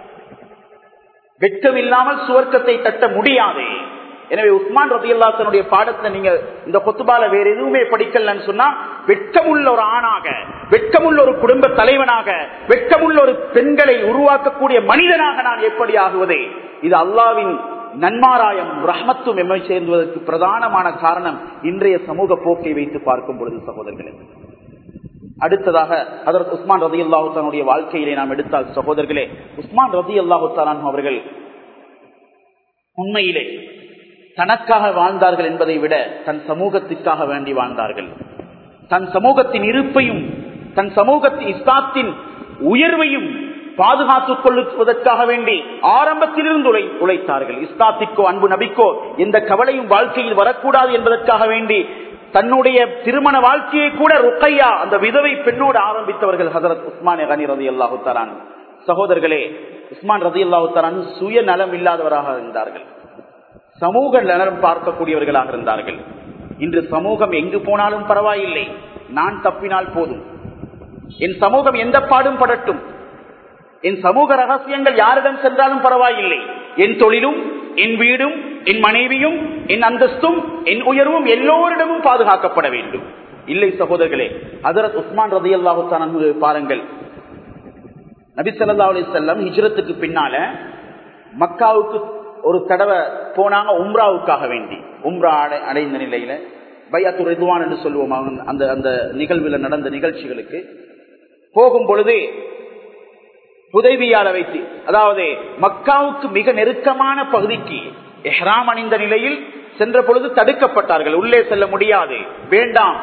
வெட்கம் இல்லாமல் சுவர்க்கத்தை தட்ட முடியாது எனவே உஸ்மான் ரபியல்லா தன்னுடைய பாடத்தை நீங்க இந்த கொத்துபால வேற எதுவுமே படிக்கலன்னு சொன்னா வெட்கமுள்ள ஒரு ஆணாக வெட்கமுள்ள ஒரு குடும்ப தலைவனாக வெட்கமுள்ள ஒரு பெண்களை உருவாக்கக்கூடிய மனிதனாக நான் எப்படி ஆகுவது இது அல்லாவின் நன்மாராயம் ரஹமத்தும் எம்மை சேர்ந்துவதற்கு பிரதானமான காரணம் இன்றைய சமூக போக்கை வைத்து பார்க்கும் பொழுது சகோதரர்களே அடுத்ததாக அதற்கு உஸ்மான் ரதி அல்லாஹுத்தானுடைய வாழ்க்கையிலே நாம் எடுத்தால் சகோதரர்களே உஸ்மான் ரதி அல்லாஹுத்தாலான் அவர்கள் உண்மையிலே தனக்காக வாழ்ந்தார்கள் என்பதை விட தன் சமூகத்திற்காக வேண்டி வாழ்ந்தார்கள் தன் சமூகத்தின் இருப்பையும் தன் சமூகத்தின் இஸ்லாத்தின் உயர்வையும் பாதுகாத்துக் கொள்வதற்காக வேண்டி ஆரம்பத்திலிருந்து உழை உழைத்தார்கள் இஸ்லாத்திற்கோ அன்பு நபிக்கோ எந்த கவலையும் வாழ்க்கையில் வரக்கூடாது என்பதற்காக வேண்டி தன்னுடைய திருமண வாழ்க்கையை கூட ருக்கையா அந்த விதவை பெண்ணோடு ஆரம்பித்தவர்கள் ஹசரத் உஸ்மான் கனி ரதி அல்லாஹு தரான் சகோதரர்களே உஸ்மான் ரதி அல்லாஹு தரான் சுய நலம் இல்லாதவராக இருந்தார்கள் சமூக நலம் பார்க்கக்கூடியவர்களாக இருந்தார்கள் இன்று சமூகம் எங்கு போனாலும் பரவாயில்லை நான் தப்பினால் போதும் என் சமூகம் எந்த பாடும் படட்டும் என் சமூக ரகசியங்கள் யாரிடம் சென்றாலும் பரவாயில்லை என் தொழிலும் என் வீடும் என் மனைவியும் என் அந்தஸ்தும் என் உயர்வும் எல்லோரிடமும் பாதுகாக்கப்பட வேண்டும் இல்லை சகோதரர்களே அதரத் உஸ்மான் ரதி அல்லாஹு பாருங்கள் நபி சல்லா அலி செல்லம் ஹிஜ்ரத்துக்கு பின்னால மக்காவுக்கு ஒரு தடவை போனாங்க உம்ராவுக்காக வேண்டி உம்ரா அடை- அடைந்த நிலையில பையாத்து ரிதுவான் என்று சொல்லுவோம் அவங்க அந்த அந்த நிகழ்வுல நடந்த நிகழ்ச்சிகளுக்கு போகும் பொழுது புதைவியால வைத்து அதாவது மக்காவுக்கு மிக நெருக்கமான பகுதிக்கு எஹ்ராம் அணிந்த நிலையில் சென்ற பொழுது தடுக்கப்பட்டார்கள் உள்ளே செல்ல முடியாது வேண்டாம்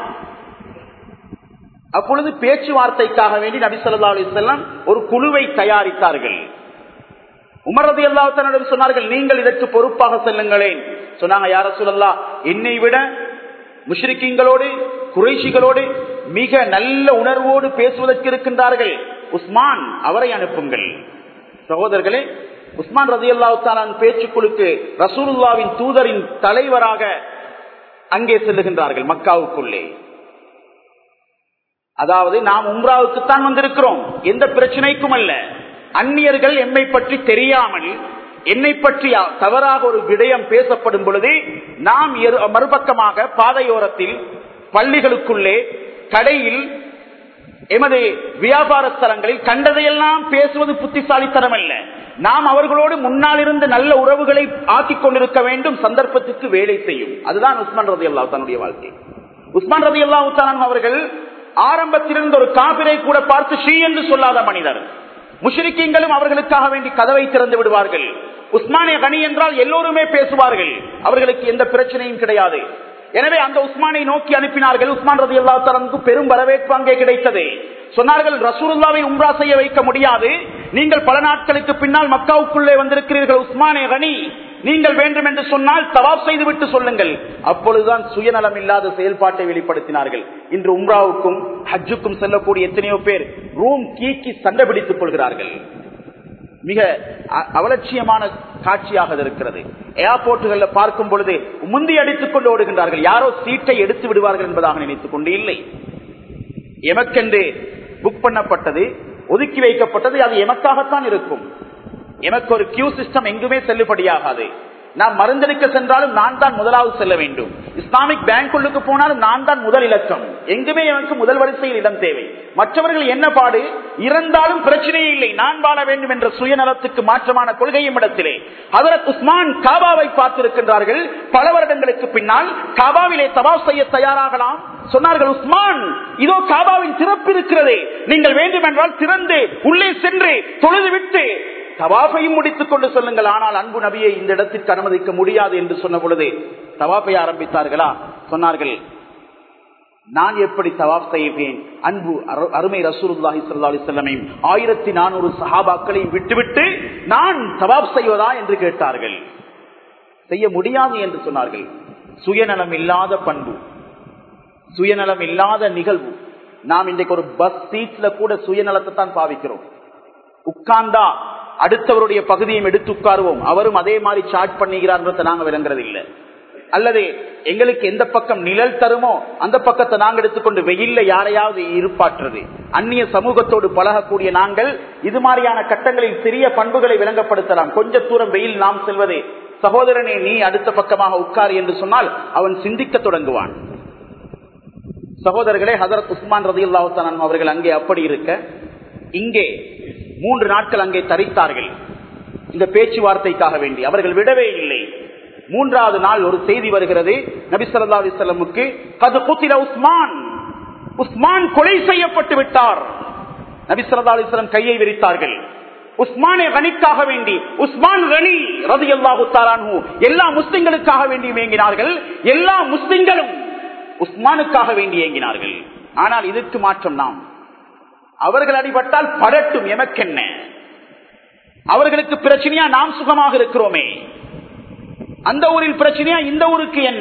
அப்பொழுது பேச்சுவார்த்தைக்காக வேண்டி நபி ஸல்லல்லாஹு அலைஹி வஸல்லம் ஒரு குழுவை தயாரித்தார்கள் உமரது அல்லாஹ் சொன்னார்கள் நீங்கள் இதற்கு பொறுப்பாக செல்லுங்களேன் சொன்னாங்க யார சொல்லலாம் என்னை விட முஷ்ரிக்கீங்களோடு குறைஷிகளோடு மிக நல்ல உணர்வோடு பேசுவதற்கு இருக்கின்றார்கள் உஸ்மான் அவரை அனுப்புங்கள் சகோதரர்களே உஸ்மான் ரதி அல்லாஹாலான் பேச்சுக்குழுக்கு ரசூலுல்லாவின் தூதரின் தலைவராக அங்கே செல்லுகின்றார்கள் மக்காவுக்குள்ளே அதாவது நாம் உம்ராவுக்குத்தான் வந்திருக்கிறோம் எந்த பிரச்சனைக்கும் அல்ல அந்நியர்கள் எம்மை பற்றி தெரியாமல் என்னை பற்றி தவறாக ஒரு விடயம் பேசப்படும் பொழுது நாம் எரு- மறுபக்கமாக பாதையோரத்தில் பள்ளிகளுக்குள்ளே கடையில் எமது வியாபார ஸ்தலங்களில் கண்டதையெல்லாம் பேசுவது புத்திசாலித்தனம் அல்ல நாம் அவர்களோடு முன்னால் இருந்து நல்ல உறவுகளை ஆக்கிக் கொண்டிருக்க வேண்டும் சந்தர்ப்பத்துக்கு வேலை செய்யும் அதுதான் உஸ்மான் ரதி அல்லா தன்னுடைய வாழ்க்கை உஸ்மான் ரதி அல்லா அவர்கள் ஆரம்பத்திலிருந்து ஒரு காபிரை கூட பார்த்து ஸ்ரீ என்று சொல்லாத மனிதர் முஷ்ரிக்கீங்களும் அவர்களுக்காக வேண்டி கதவை திறந்து விடுவார்கள் உஸ்மானிய கனி என்றால் எல்லோருமே பேசுவார்கள் அவர்களுக்கு எந்த பிரச்சனையும் கிடையாது எனவே அந்த உஸ்மானை நோக்கி அனுப்பினார்கள் உஸ்மான் ரதி அல்லா தரனுக்கு பெரும் வரவேற்பு அங்கே கிடைத்தது சொன்னார்கள் ரசூலுல்லாவை உம்ரா செய்ய வைக்க முடியாது நீங்கள் பல நாட்களுக்கு பின்னால் மக்காவுக்குள்ளே வந்திருக்கிறீர்கள் உஸ்மானே கனி நீங்கள் வேண்டும் என்று சொன்னால் தவாப் செய்துவிட்டு சொல்லுங்கள் அப்பொழுதுதான் சுயநலம் இல்லாத செயல்பாட்டை வெளிப்படுத்தினார்கள் இன்று உம்ராவுக்கும் ஹஜ்ஜுக்கும் செல்லக்கூடிய எத்தனையோ பேர் ரூம் கீக்கி சண்டை பிடித்துக் கொள்கிறார்கள் மிக அ- அவலட்சியமான காட்சியாக அது இருக்கிறது ஏர்போர்ட்டுகள்ல பார்க்கும் பொழுது முந்தி அடித்துக் கொண்டு ஓடுகின்றார்கள் யாரோ சீட்டை எடுத்து விடுவார்கள் என்பதாக நினைத்துக் கொண்டு இல்லை எமக்கென்று புக் பண்ணப்பட்டது ஒதுக்கி வைக்கப்பட்டது அது எமக்காகத்தான் இருக்கும் எமக்கு ஒரு கியூ சிஸ்டம் எங்குமே செல்லுபடியாகாது நாம் மருந்தெடுக்க சென்றாலும் நான் தான் முதலாவது செல்ல வேண்டும் இஸ்லாமிக் பேங்குள்ளுக்கு போனாலும் நான் தான் முதல் இலக்கம் எங்குமே எனக்கு முதல் வரிசையில் இடம் தேவை மற்றவர்கள் என்ன பாடு இறந்தாலும் பிரச்சனையே இல்லை நான் வாழ வேண்டும் என்ற சுயநலத்துக்கு மாற்றமான கொள்கையும் இடத்திலே ஹதரத் உஸ்மான் காபாவை பார்த்திருக்கின்றார்கள் பல வருடங்களுக்கு பின்னால் காபாவிலே தவாப் செய்ய தயாராகலாம் சொன்னார்கள் உஸ்மான் இதோ காபாவின் திறப்பு இருக்கிறது நீங்கள் வேண்டுமென்றால் திறந்து உள்ளே சென்று தொழுது விட்டு தவாஃபையும் முடித்துக் கொண்டு சொல்லுங்கள் ஆனால் அன்பு நபியை இந்த இடத்திற்கு அனுமதிக்க முடியாது என்று சொன்ன பொழுது தவாஃபை ஆரம்பித்தார்களா சொன்னார்கள் நான் எப்படி தவாப் செய்வேன் அன்பு அரு- அருமை ரசூலுல்லாஹி ஸல்லல்லாஹு அலைஹி வஸல்லமையும் ஆயிரத்தி நானூறு சஹாபாக்களையும் விட்டுவிட்டு நான் தவாப் செய்வதா என்று கேட்டார்கள் செய்ய முடியாது என்று சொன்னார்கள் சுயநலம் இல்லாத பண்பு சுயநலம் இல்லாத நிகழ்வு நாம் இன்றைக்கு ஒரு பஸ் சீட்ல கூட சுயநலத்தை தான் பாவிக்கிறோம் உட்கார்ந்தா அடுத்தவருடைய பகுதியும் எடுத்து உட்காருவோம் அவரும் அதே மாதிரி சார்ட் பண்ணுகிறார் நாங்க விளங்குறது இல்லை அல்லது எங்களுக்கு எந்த பக்கம் நிழல் தருமோ அந்த பக்கத்தை நாங்க எடுத்துக்கொண்டு வெயில்ல யாரையாவது இருப்பாற்றுறது அந்நிய சமூகத்தோடு பழகக்கூடிய நாங்கள் இது மாதிரியான கட்டங்களில் சிறிய பண்புகளை விளங்கப்படுத்தலாம் கொஞ்ச தூரம் வெயில் நாம் செல்வதே சகோதரனே நீ அடுத்த பக்கமாக உட்கார் என்று சொன்னால் அவன் சிந்திக்க தொடங்குவான் சகோதரர்களே ஹசரத் உஸ்மான் ரதி அவர்கள் அங்கே அப்படி இருக்க இங்கே மூன்று நாட்கள் அங்கே தரித்தார்கள் இந்த பேச்சுவார்த்தைக்காக வேண்டி அவர்கள் விடவே இல்லை மூன்றாவது நாள் ஒரு செய்தி வருகிறது நபி ஸல்லல்லாஹு அலைஹி வஸல்லமுக்கு கது குத்தில உஸ்மான் உஸ்மான் கொலை செய்யப்பட்டு விட்டார் நபி ஸல்லல்லாஹு அலைஹி வஸல்லம் கையை விரித்தார்கள் உஸ்மானை கனிக்காக வேண்டி உஸ்மான் கனி ரலியல்லாஹு தஆலா அன்ஹு எல்லா முஸ்லிம்களுக்காக வேண்டி ஏங்கினார்கள் எல்லா முஸ்லிம்களும் உஸ்மானுக்காக வேண்டி ஏங்கினார்கள் ஆனால் இதற்கு மாற்றம் நாம் அவர்கள் அடிபட்டால் படட்டும் எமக்கென்ன அவர்களுக்கு பிரச்சனையா நாம் சுகமாக இருக்கிறோமே அந்த ஊரில் பிரச்சனையா இந்த ஊருக்கு என்ன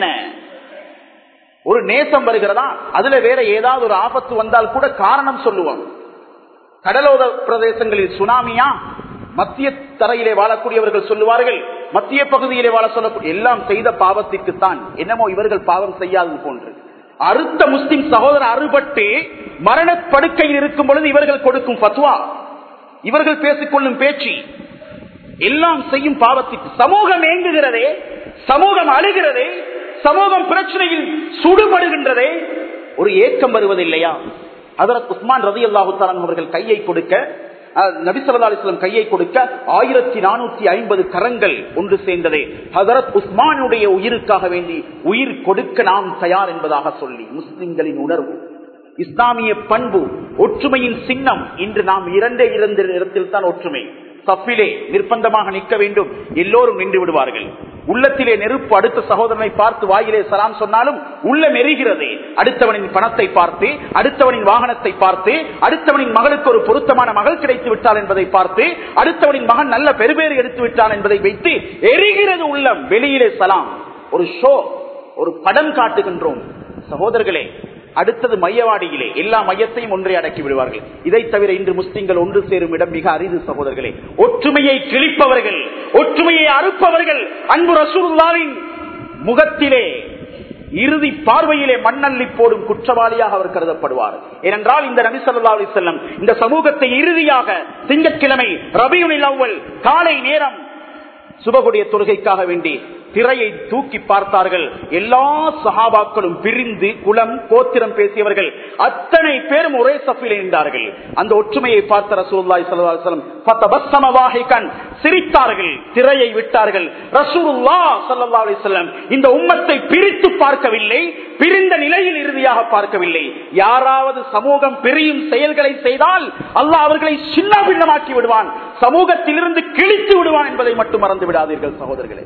ஒரு நேசம் வருகிறதா அதுல வேற ஏதாவது ஒரு ஆபத்து வந்தால் கூட காரணம் சொல்லுவோம் கடலோர பிரதேசங்களில் சுனாமியா மத்திய தரையிலே வாழக்கூடியவர்கள் சொல்லுவார்கள் மத்திய பகுதியிலே வாழ சொல்லக்கூடிய எல்லாம் செய்த பாவத்திற்குத்தான் என்னமோ இவர்கள் பாவம் செய்யாதது போன்று அறுத்த முஸ்லிம் சகோதரர் அறுபட்டு மரணப்படுக்கையில் இருக்கும் பொழுது இவர்கள் கொடுக்கும் பத்வா இவர்கள் பேசிக்கொள்ளும் பேச்சு எல்லாம் செய்யும் பாவத்திற்கு சமூகம் ஏங்குகிறதே சமூகம் அழுகிறதே சமூகம் பிரச்சனையில் சுடுபடுகின்றதே ஒரு ஏக்கம் வருவதில்லையா அதற்கு உஸ்மான் ரதி அல்லாஹு அவர்கள் கையை கொடுக்க நபிசல்லா அலிஸ்லாம் கையை கொடுக்க ஆயிரத்தி நானூத்தி ஐம்பது கரங்கள் ஒன்று சேர்ந்ததே ஹசரத் உஸ்மானுடைய உயிருக்காக வேண்டி உயிர் கொடுக்க நாம் தயார் என்பதாக சொல்லி முஸ்லிம்களின் உணர்வு இஸ்லாமிய பண்பு ஒற்றுமையின் சின்னம் இன்று நாம் இரண்டே இரண்டு இடத்தில் தான் ஒற்றுமை சப்பிலே நிர்பந்தமாக நிற்க வேண்டும் எல்லோரும் நின்று விடுவார்கள் உள்ளத்திலே நெருப்பு அடுத்த சகோதரனை பார்த்து வாயிலே சலாம் சொன்னாலும் உள்ள நெருகிறது அடுத்தவனின் பணத்தை பார்த்து அடுத்தவனின் வாகனத்தை பார்த்து அடுத்தவனின் மகளுக்கு ஒரு பொருத்தமான மகள் கிடைத்து விட்டாள் என்பதை பார்த்து அடுத்தவனின் மகன் நல்ல பெருபேறு எடுத்து விட்டான் என்பதை வைத்து எரிகிறது உள்ளம் வெளியிலே சலாம் ஒரு ஷோ ஒரு படம் காட்டுகின்றோம் சகோதரர்களே அடுத்தது மையவாடியிலே எல்லா மையத்தையும் ஒன்றை அடக்கி விடுவார்கள் இதை தவிர இன்று முஸ்லிம்கள் ஒன்று சேரும் இடம் மிக அரிது சகோதரர்களே ஒற்றுமையை கிழிப்பவர்கள் ஒற்றுமையை அறுப்பவர்கள் அன்பு ரசூலுல்லாவின் முகத்திலே இறுதி பார்வையிலே மண்ணள்ளி போடும் குற்றவாளியாக அவர் கருதப்படுவார் ஏனென்றால் இந்த நபி சொல்லா அலி செல்லம் இந்த சமூகத்தை இறுதியாக திங்கட்கிழமை ரபியுனில் அவ்வல் காலை நேரம் சுபகுடைய தொழுகைக்காக வேண்டி திரையை தூக்கி பார்த்தார்கள் எல்லா சகாபாக்களும் பிரிந்து குலம் கோத்திரம் பேசியவர்கள் அத்தனை பேரும் ஒரே சஃபில் இருந்தார்கள் அந்த ஒற்றுமையை பார்த்த ரசூல்லாய் சல்லாஹன் சிரித்தார்கள் திரையை விட்டார்கள் ரசூல்லா சல்லா அலிசல்லம் இந்த உம்மத்தை பிரித்து பார்க்கவில்லை பிரிந்த நிலையில் இறுதியாக பார்க்கவில்லை யாராவது சமூகம் பிரியும் செயல்களை செய்தால் அல்லாஹ் அவர்களை சின்ன பின்னமாக்கி விடுவான் சமூகத்திலிருந்து கிழித்து விடுவான் என்பதை மட்டும் மறந்து விடாதீர்கள் சகோதரர்களே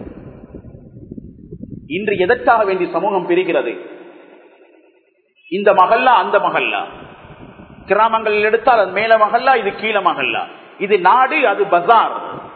இன்று எதற்காக வேண்டி சமூகம் பிரிகிறது இந்த மகல்லா அந்த மகல்லா கிராமங்களில் எடுத்தால் அது மேல மகல்லா இது கீழ மகல்லா இது நாடு அது பஜார்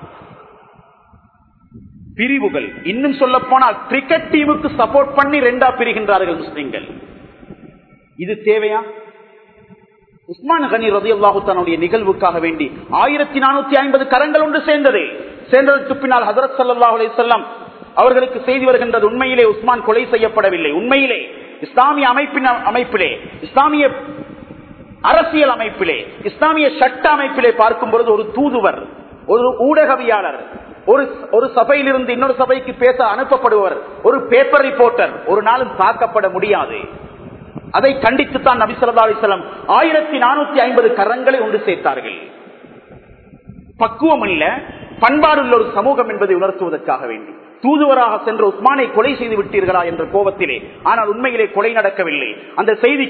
பிரிவுகள் இன்னும் சொல்ல போனால் கிரிக்கெட் டீமுக்கு சப்போர்ட் பண்ணி ரெண்டா பிரிகின்றார்கள் முஸ்லிம்கள் இது தேவையா உஸ்மான் கனி ரதி அல்லாஹுத்தானுடைய நிகழ்வுக்காக வேண்டி ஆயிரத்தி நானூத்தி ஐம்பது கரங்கள் ஒன்று சேர்ந்தது சேர்ந்ததற்கு பின்னால் ஹசரத் சல்லாஹ் அலி செல்லம் அவர்களுக்கு செய்தி வருகின்றது உண்மையிலே உஸ்மான் கொலை செய்யப்படவில்லை உண்மையிலே இஸ்லாமிய அமைப்பின் அமைப்பிலே இஸ்லாமிய அரசியல் அமைப்பிலே இஸ்லாமிய சட்ட அமைப்பிலே பார்க்கும் பொழுது ஒரு தூதுவர் ஒரு ஊடகவியாளர் ஒரு ஒரு சபையிலிருந்து இன்னொரு சபைக்கு பேச அனுப்பப்படுவர் ஒரு பேப்பர் ரிப்போர்ட்டர் ஒரு நாளும் தாக்கப்பட முடியாது அதை கண்டித்துத்தான் நபி சொல்லா அலிசல்லாம் ஆயிரத்தி நானூத்தி ஐம்பது கரங்களை ஒன்று சேர்த்தார்கள் பக்குவம் இல்ல பண்பாடுள்ள ஒரு சமூகம் என்பதை உணர்த்துவதற்காக வேண்டி தூதுவராக சென்ற உஸ்மானை கொலை செய்து விட்டீர்களா என்ற கோபத்திலே ஆனால் உண்மையிலே கொலை நடக்கவில்லை அந்த செய்தி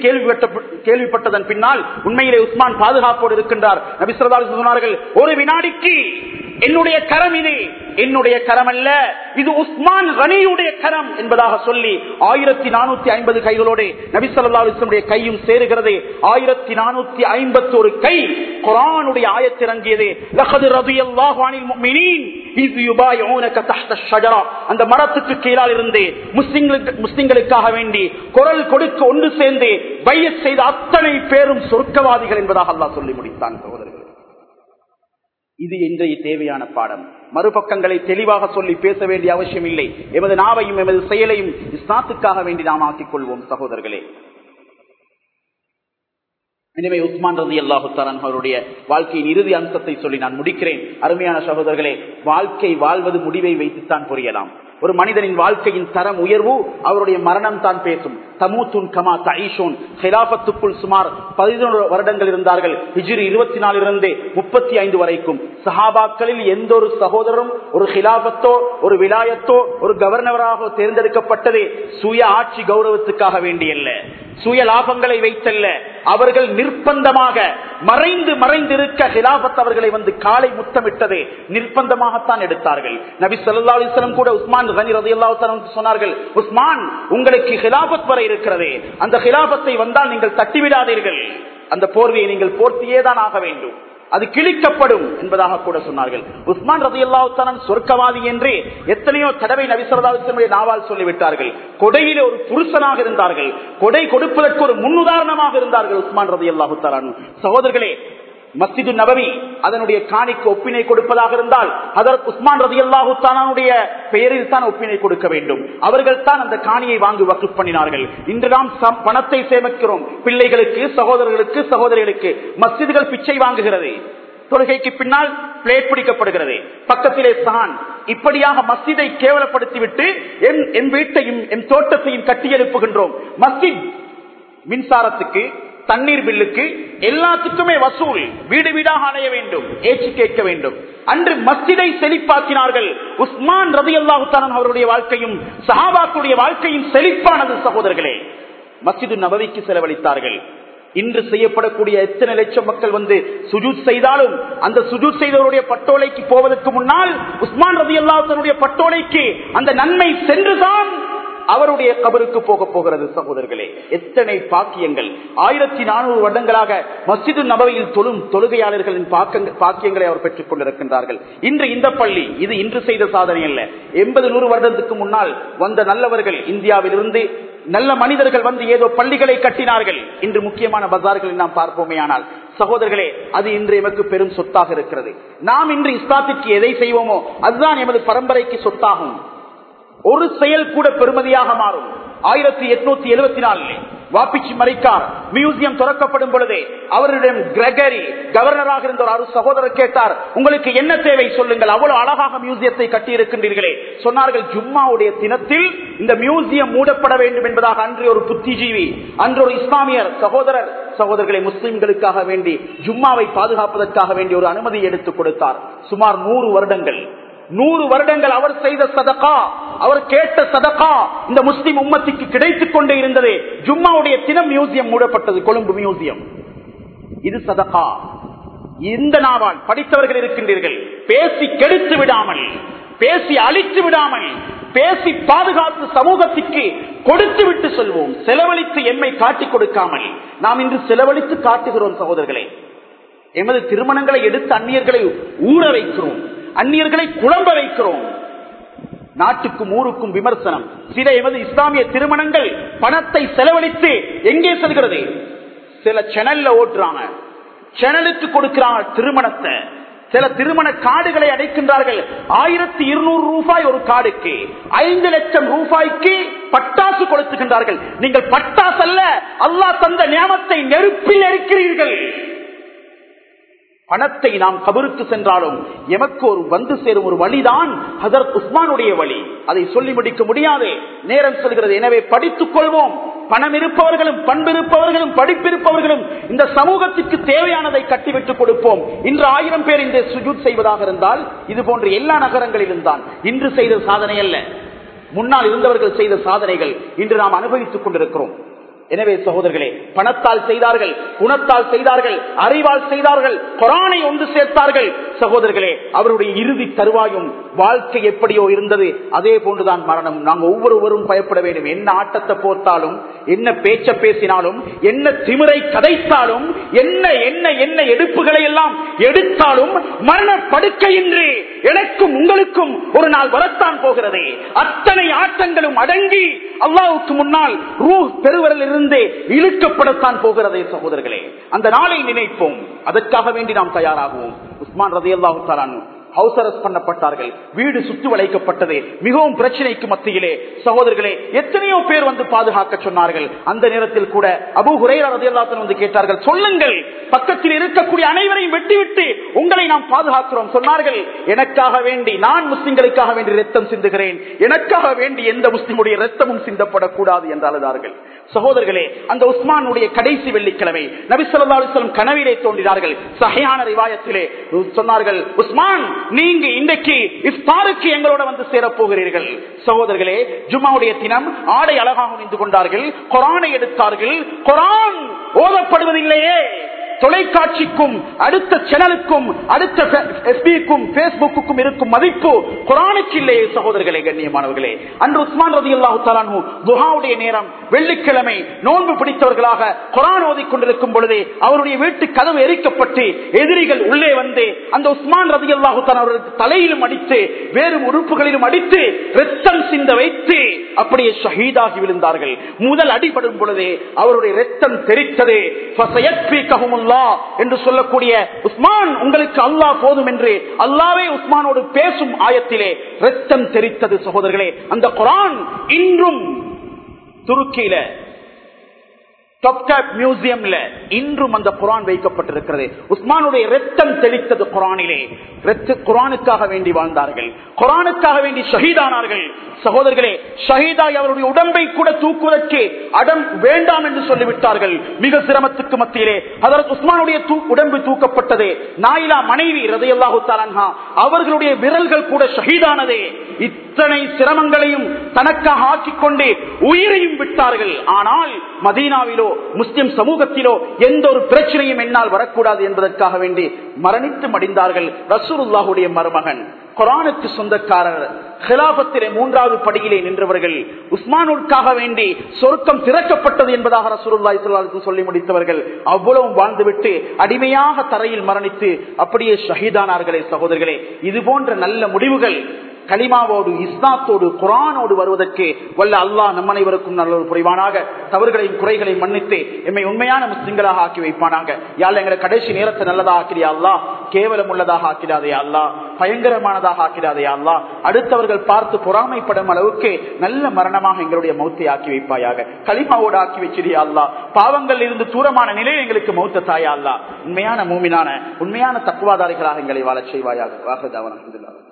கேள்விப்பட்டதன் பின்னால் உண்மையிலே உஸ்மான் பாதுகாப்போடு இருக்கின்றார் நபிஸ்ரதால் சொன்னார்கள் ஒரு வினாடிக்கு என்னுடைய கரம் இது என்னுடைய கரம் அல்ல இது உஸ்மான் கனியுடைய கரம் என்பதாக சொல்லி ஆயிரத்தி நானூத்தி ஐம்பது கைகளோடு நபி சொல்லா அலிஸ்லமுடைய கையும் சேருகிறது ஆயிரத்தி நானூத்தி ஐம்பத்தி ஒரு கை குரானுடைய ஆயத்திறங்கியது லகது ரதியல்லாஹு அனில் முஃமினீன் இஸ் யுபாயிஊனக தஹ்த ஷஜரா அந்த மரத்துக்கு கீழால் இருந்து முஸ்லிம்களுக்கு முஸ்லிம்களுக்காக வேண்டி குரல் கொடுக்க ஒன்று சேர்ந்து பையச் செய்த அத்தனை பேரும் சொர்க்கவாதிகள் என்பதாக அல்லாஹ் சொல்லி முடித்தான் சகோதரர்கள் இது இன்றைய தேவையான பாடம் மறுபக்கங்களை தெளிவாக சொல்லி பேச வேண்டிய அவசியம் இல்லை எமது நாவையும் எமது செயலையும் இஸ்லாத்துக்காக வேண்டி நாம் ஆக்கிக் கொள்வோம் சகோதரர்களே எனவே உஸ்மான் ரதி அல்லாஹு அவருடைய வாழ்க்கையின் இறுதி அம்சத்தை சொல்லி நான் முடிக்கிறேன் அருமையான சகோதரர்களே வாழ்க்கை வாழ்வது முடிவை வைத்துத்தான் புரியலாம் ஒரு மனிதனின் வாழ்க்கையின் தரம் உயர்வு அவருடைய மரணம் தான் பேசும் தமூத்துன் கமா தைஷோன் ஹிலாபத்துக்குள் சுமார் பதினொரு வருடங்கள் இருந்தார்கள் ஹிஜிரி இருபத்தி நாலிலிருந்து முப்பத்தி ஐந்து வரைக்கும் சஹாபாக்களில் எந்த ஒரு சகோதரரும் ஒரு ஹிலாபத்தோ ஒரு விலாயத்தோ ஒரு கவர்னராக தேர்ந்தெடுக்கப்பட்டது சுய ஆட்சி கௌரவத்துக்காக வேண்டியல்ல சுய லாபங்களை வைத்தல்ல அவர்கள் நிர்பந்தமாக மறைந்து மறைந்திருக்க ஹிலாபத் அவர்களை வந்து காலை முத்தமிட்டது நிர்பந்தமாகத்தான் எடுத்தார்கள் நபி சொல்லா அலிஸ்லம் கூட உஸ்மான் கனி ரதி சொன்னார்கள் உஸ்மான் உங்களுக்கு ஹிலாபத் வரை இருக்கிறது அந்த ஹிலாபத்தை வந்தால் நீங்கள் தட்டிவிடாதீர்கள் அந்த போர்வையை நீங்கள் போர்த்தியேதான் ஆக வேண்டும் அது கிழிக்கப்படும் என்பதாக கூட சொன்னார்கள் உஸ்மான் ரதி அல்லாஹான் சொர்க்கவாதி என்று எத்தனையோ தடவை நபிசரதாவுடைய நாவால் சொல்லிவிட்டார்கள் கொடையிலே ஒரு புருஷனாக இருந்தார்கள் கொடை கொடுப்பதற்கு ஒரு முன்னுதாரணமாக இருந்தார்கள் உஸ்மான் ரதி அல்லாஹு சகோதரர்களே மஸ்ஜிது நபவி அதனுடைய காணிக்கு ஒப்பினை கொடுப்பதாக இருந்தால் அதற்கு உஸ்மான் ரதி அல்லாஹுத்தானுடைய பெயரில் தான் ஒப்பினை கொடுக்க வேண்டும் அவர்கள் தான் அந்த காணியை வாங்கி வக்கு பண்ணினார்கள் இன்று நாம் பணத்தை சேமிக்கிறோம் பிள்ளைகளுக்கு சகோதரர்களுக்கு சகோதரிகளுக்கு மஸ்ஜிதுகள் பிச்சை வாங்குகிறது தொழுகைக்கு பின்னால் பிளேட் பிடிக்கப்படுகிறது பக்கத்திலே சான் இப்படியாக மஸ்ஜிதை கேவலப்படுத்திவிட்டு என் என் வீட்டையும் என் தோட்டத்தையும் கட்டி எழுப்புகின்றோம் மஸ்ஜித் மின்சாரத்துக்கு தண்ணீர் பில்லுக்கு எல்லாத்துக்குமே வசூல் வீடு வீடாக அணைய வேண்டும் ஏச்சு கேட்க வேண்டும் அன்று மஸ்ஜிதை செழிப்பாக்கினார்கள் உஸ்மான் ரதி அல்லாஹுத்தானன் அவருடைய வாழ்க்கையும் சஹாபாக்குடைய வாழ்க்கையும் செழிப்பானது சகோதரர்களே மஸ்ஜிது நபவிக்கு செலவழித்தார்கள் இன்று செய்யப்படக்கூடிய எத்தனை லட்சம் மக்கள் வந்து சுஜூத் செய்தாலும் அந்த சுஜூத் செய்தவருடைய பட்டோலைக்கு போவதற்கு முன்னால் உஸ்மான் ரதி அல்லாஹனுடைய பட்டோலைக்கு அந்த நன்மை சென்றுதான் அவருடைய கபருக்கு போக போகிறது சகோதரர்களே எத்தனை பாக்கியங்கள் ஆயிரத்தி நானூறு வருடங்களாக மஸ்ஜிது நபவையில் தொழும் தொழுகையாளர்களின் பாக்கியங்களை அவர் பெற்றுக் கொண்டிருக்கின்றார்கள் இன்று இந்த பள்ளி இது இன்று செய்த சாதனை அல்ல எண்பது நூறு வருடத்துக்கு முன்னால் வந்த நல்லவர்கள் இந்தியாவிலிருந்து நல்ல மனிதர்கள் வந்து ஏதோ பள்ளிகளை கட்டினார்கள் இன்று முக்கியமான பஜார்களை நாம் பார்ப்போமே ஆனால் சகோதரர்களே அது இன்று எமக்கு பெரும் சொத்தாக இருக்கிறது நாம் இன்று இஸ்லாத்திற்கு எதை செய்வோமோ அதுதான் எமது பரம்பரைக்கு சொத்தாகும் ஒரு செயல் கூட பெருமதியாக மாறும் ஆயிரத்தி எட்நூத்தி எழுபத்தி நாலில் வாப்பிச்சி மறைக்கார் மியூசியம் திறக்கப்படும் பொழுதே அவரிடம் கிரகரி கவர்னராக இருந்த ஒரு சகோதரர் கேட்டார் உங்களுக்கு என்ன தேவை சொல்லுங்கள் அவ்வளவு அழகாக மியூசியத்தை கட்டி இருக்கின்றீர்களே சொன்னார்கள் ஜும்மாவுடைய தினத்தில் இந்த மியூசியம் மூடப்பட வேண்டும் என்பதாக அன்று ஒரு புத்திஜீவி அன்று ஒரு இஸ்லாமியர் சகோதரர் சகோதரர்களை முஸ்லிம்களுக்காக வேண்டி ஜும்மாவை பாதுகாப்பதற்காக வேண்டி ஒரு அனுமதி எடுத்துக் கொடுத்தார் சுமார் நூறு வருடங்கள் நூறு வருடங்கள் அவர் செய்த சதகா அவர் கேட்ட சதகா இந்த முஸ்லிம் உம்மத்திற்கு கிடைத்துக் கொண்டே இருந்தது ஜும்மாவுடைய தினம் மியூசியம் மூடப்பட்டது கொழும்பு மியூசியம் இது சதகா இந்த நாவால் படித்தவர்கள் இருக்கின்றீர்கள் பேசி கெடுத்து விடாமல் பேசி அழித்து விடாமல் பேசி பாதுகாத்து சமூகத்திற்கு கொடுத்து விட்டு சொல்வோம் செலவழித்து எம்மை காட்டிக் கொடுக்காமல் நாம் இன்று செலவழித்து காட்டுகிறோம் சகோதரர்களே எமது திருமணங்களை எடுத்து அந்நியர்களை ஊற வைக்கிறோம் அந்நியர்களை குழம்ப வைக்கிறோம் நாட்டுக்கும் ஊருக்கும் விமர்சனம் சில எமது இஸ்லாமிய திருமணங்கள் பணத்தை செலவழித்து எங்கே செல்கிறது சில சேனல்ல ஓட்டுறாங்க சேனலுக்கு கொடுக்கிறாங்க திருமணத்தை சில திருமண காடுகளை அடைக்கின்றார்கள் ஆயிரத்தி இருநூறு ரூபாய் ஒரு காடுக்கு ஐந்து லட்சம் ரூபாய்க்கு பட்டாசு கொடுத்துகின்றார்கள் நீங்கள் பட்டாசு அல்ல அல்லா தந்த நியமத்தை நெருப்பில் இருக்கிறீர்கள் பணத்தை நாம் கபருக்கு சென்றாலும் எமக்கு ஒரு வந்து சேரும் ஒரு வழிதான் ஹசரத் உஸ்மானுடைய வழி அதை சொல்லி முடிக்க முடியாது நேரம் சொல்கிறது எனவே படித்துக் கொள்வோம் பணம் இருப்பவர்களும் பண்பிருப்பவர்களும் படிப்பிருப்பவர்களும் இந்த சமூகத்திற்கு தேவையானதை கட்டிவிட்டுக் கொடுப்போம் இன்று ஆயிரம் பேர் இந்த சுஜூத் செய்வதாக இருந்தால் இது போன்ற எல்லா நகரங்களிலும் தான் இன்று செய்த சாதனை அல்ல முன்னால் இருந்தவர்கள் செய்த சாதனைகள் இன்று நாம் அனுபவித்துக் கொண்டிருக்கிறோம் எனவே சகோதரர்களே பணத்தால் செய்தார்கள் குணத்தால் செய்தார்கள் அறிவால் செய்தார்கள் குரானை ஒன்று சேர்த்தார்கள் சகோதரர்களே அவருடைய இறுதி தருவாயும் வாழ்க்கை எப்படியோ இருந்தது அதே போன்றுதான் மரணம் நாங்கள் ஒவ்வொருவரும் பயப்பட வேண்டும் என்ன ஆட்டத்தை போர்த்தாலும் என்ன பேச்ச பேசினாலும் என்ன திமிரை கதைத்தாலும் என்ன என்ன என்ன எடுப்புகளை எல்லாம் எடுத்தாலும் மரண படுக்கையின்றி எனக்கும் உங்களுக்கும் ஒரு நாள் வரத்தான் போகிறது அத்தனை ஆட்டங்களும் அடங்கி அல்லாவுக்கு முன்னால் ரூ பெருவரில் இருந்து இழுக்கப்படத்தான் போகிறதே சகோதரர்களே அந்த நாளை நினைப்போம் அதற்காக வேண்டி நாம் தயாராகுவோம் உஸ்மான் ரதி அல்லாஹு ஹவுஸ் அரெஸ்ட் பண்ணப்பட்டார்கள் வீடு சுற்றி வளைக்கப்பட்டது மிகவும் பிரச்சனைக்கு மத்தியிலே சகோதரர்களே எத்தனையோ பேர் வந்து பாதுகாக்க சொன்னார்கள் அந்த நேரத்தில் கூட அபு ஹுரேரா ரதியல்லாத்தன் வந்து கேட்டார்கள் சொல்லுங்கள் பக்கத்தில் இருக்கக்கூடிய அனைவரையும் வெட்டிவிட்டு உங்களை நாம் பாதுகாக்கிறோம் சொன்னார்கள் எனக்காக வேண்டி நான் முஸ்லிம்களுக்காக வேண்டி ரத்தம் சிந்துகிறேன் எனக்காக வேண்டி எந்த முஸ்லிமுடைய ரத்தமும் சிந்தப்படக்கூடாது என்று அழுதார்கள் சகோதரர்களே அந்த உஸ்மானுடைய கடைசி வெள்ளிக்கிழமை நபிசல்லா அலிஸ்லம் கனவிலே தோன்றினார்கள் சகையான ரிவாயத்திலே சொன்னார்கள் உஸ்மான் நீங்க இன்றைக்கு இஃப்தாருக்கு எங்களோட வந்து சேரப் போகிறீர்கள் சகோதரர்களே ஜும்மாவுடைய தினம் ஆடை அழகாக நின்று கொண்டார்கள் குரானை எடுத்தார்கள் குரான் ஓதப்படுவதில்லையே தொலைக்காட்சிக்கும் அடுத்த சேனலுக்கும் அடுத்த எஸ்பிக்கும் பேஸ்புக்கும் இருக்கும் மதிப்பு குரானுக்கு இல்லையே சகோதரர்களே கண்ணியமானவர்களே அன்று உஸ்மான் ரதி அல்லாஹு துஹாவுடைய நேரம் வெள்ளிக்கிழமை நோன்பு பிடித்தவர்களாக குரான் ஓதிக் கொண்டிருக்கும் பொழுதே அவருடைய வீட்டு கதவு எரிக்கப்பட்டு எதிரிகள் உள்ளே வந்து அந்த உஸ்மான் ரதி அல்லாஹு அவர்களுக்கு தலையிலும் அடித்து வேறு உறுப்புகளிலும் அடித்து ரத்தம் சிந்த வைத்து அப்படியே ஷஹீதாகி விழுந்தார்கள் முதல் அடிபடும் பொழுதே அவருடைய ரத்தம் தெரித்தது என்று சொல்லக்கூடிய உஸ்மான் உங்களுக்கு அல்லாஹ் போதும் என்று அல்லாவே உஸ்மானோடு பேசும் ஆயத்திலே ரத்தம் தெரித்தது சகோதரர்களே அந்த குரான் இன்றும் துருக்கியில மியூசியம்ல இன்றும் அந்த குரான் வைக்கப்பட்டிருக்கிறது உஸ்மானுடைய ரத்தம் தெளித்தது குரானிலே குரானுக்காக வேண்டி வாழ்ந்தார்கள் குரானுக்காக வேண்டி ஷஹீதானார்கள் சகோதரர்களே ஷஹீதாய் அவருடைய உடம்பை கூட தூக்குவதற்கு அடம் வேண்டாம் என்று சொல்லிவிட்டார்கள் மிக சிரமத்துக்கு மத்தியிலே அதற்கு உஸ்மானுடைய உடம்பு தூக்கப்பட்டது நாயிலா மனைவி ரதையல்லாஹு தாலன்ஹா அவர்களுடைய விரல்கள் கூட ஷஹீதானதே இத்தனை சிரமங்களையும் தனக்காக ஆக்கிக் கொண்டு உயிரையும் விட்டார்கள் ஆனால் மதீனாவிலோ முஸ்லிம் சமூகத்திலோ எந்த ஒரு பிரச்சனையும் என்னால் வரக்கூடாது என்பதற்காக வேண்டி மரணித்து மடிந்தார்கள் ரசூலுல்லாஹுடைய மருமகன் குரானுக்கு சொந்தக்காரர் ஹிலாபத்திலே மூன்றாவது படியிலே நின்றவர்கள் உஸ்மானுக்காக வேண்டி சொர்க்கம் திறக்கப்பட்டது என்பதாக ரசூலுல்லாஹி சொல்லி முடித்தவர்கள் அவ்வளவு வாழ்ந்துவிட்டு அடிமையாக தரையில் மரணித்து அப்படியே ஷஹீதானார்களே சகோதரர்களே இது போன்ற நல்ல முடிவுகள் கலிமாவோடு இஸ்லாத்தோடு குரானோடு வருவதற்கு வல்ல அல்லாஹ் நம் அனைவருக்கும் நல்ல ஒரு புரிவானாக தவறுகளையும் குறைகளையும் மன்னித்து எம்மை உண்மையான முஸ்லிம்களாக ஆக்கி வைப்பானாங்க யாழ் எங்களை கடைசி நேரத்தை நல்லதாக ஆக்கிறியா அல்லா கேவலம் உள்ளதாக ஆக்கிடாதே அல்லா பயங்கரமானதாக ஆக்கிடாதே அல்லா அடுத்தவர்கள் பார்த்து பொறாமைப்படும் அளவுக்கு நல்ல மரணமாக எங்களுடைய மௌத்தை ஆக்கி வைப்பாயாக களிமாவோடு ஆக்கி வச்சிரியா அல்லா பாவங்கள் இருந்து தூரமான நிலையில் எங்களுக்கு மௌத்த தாயா அல்லா உண்மையான மூமினான உண்மையான தக்குவாதாரிகளாக எங்களை வாழச் செய்வாயாக வாகதாவன்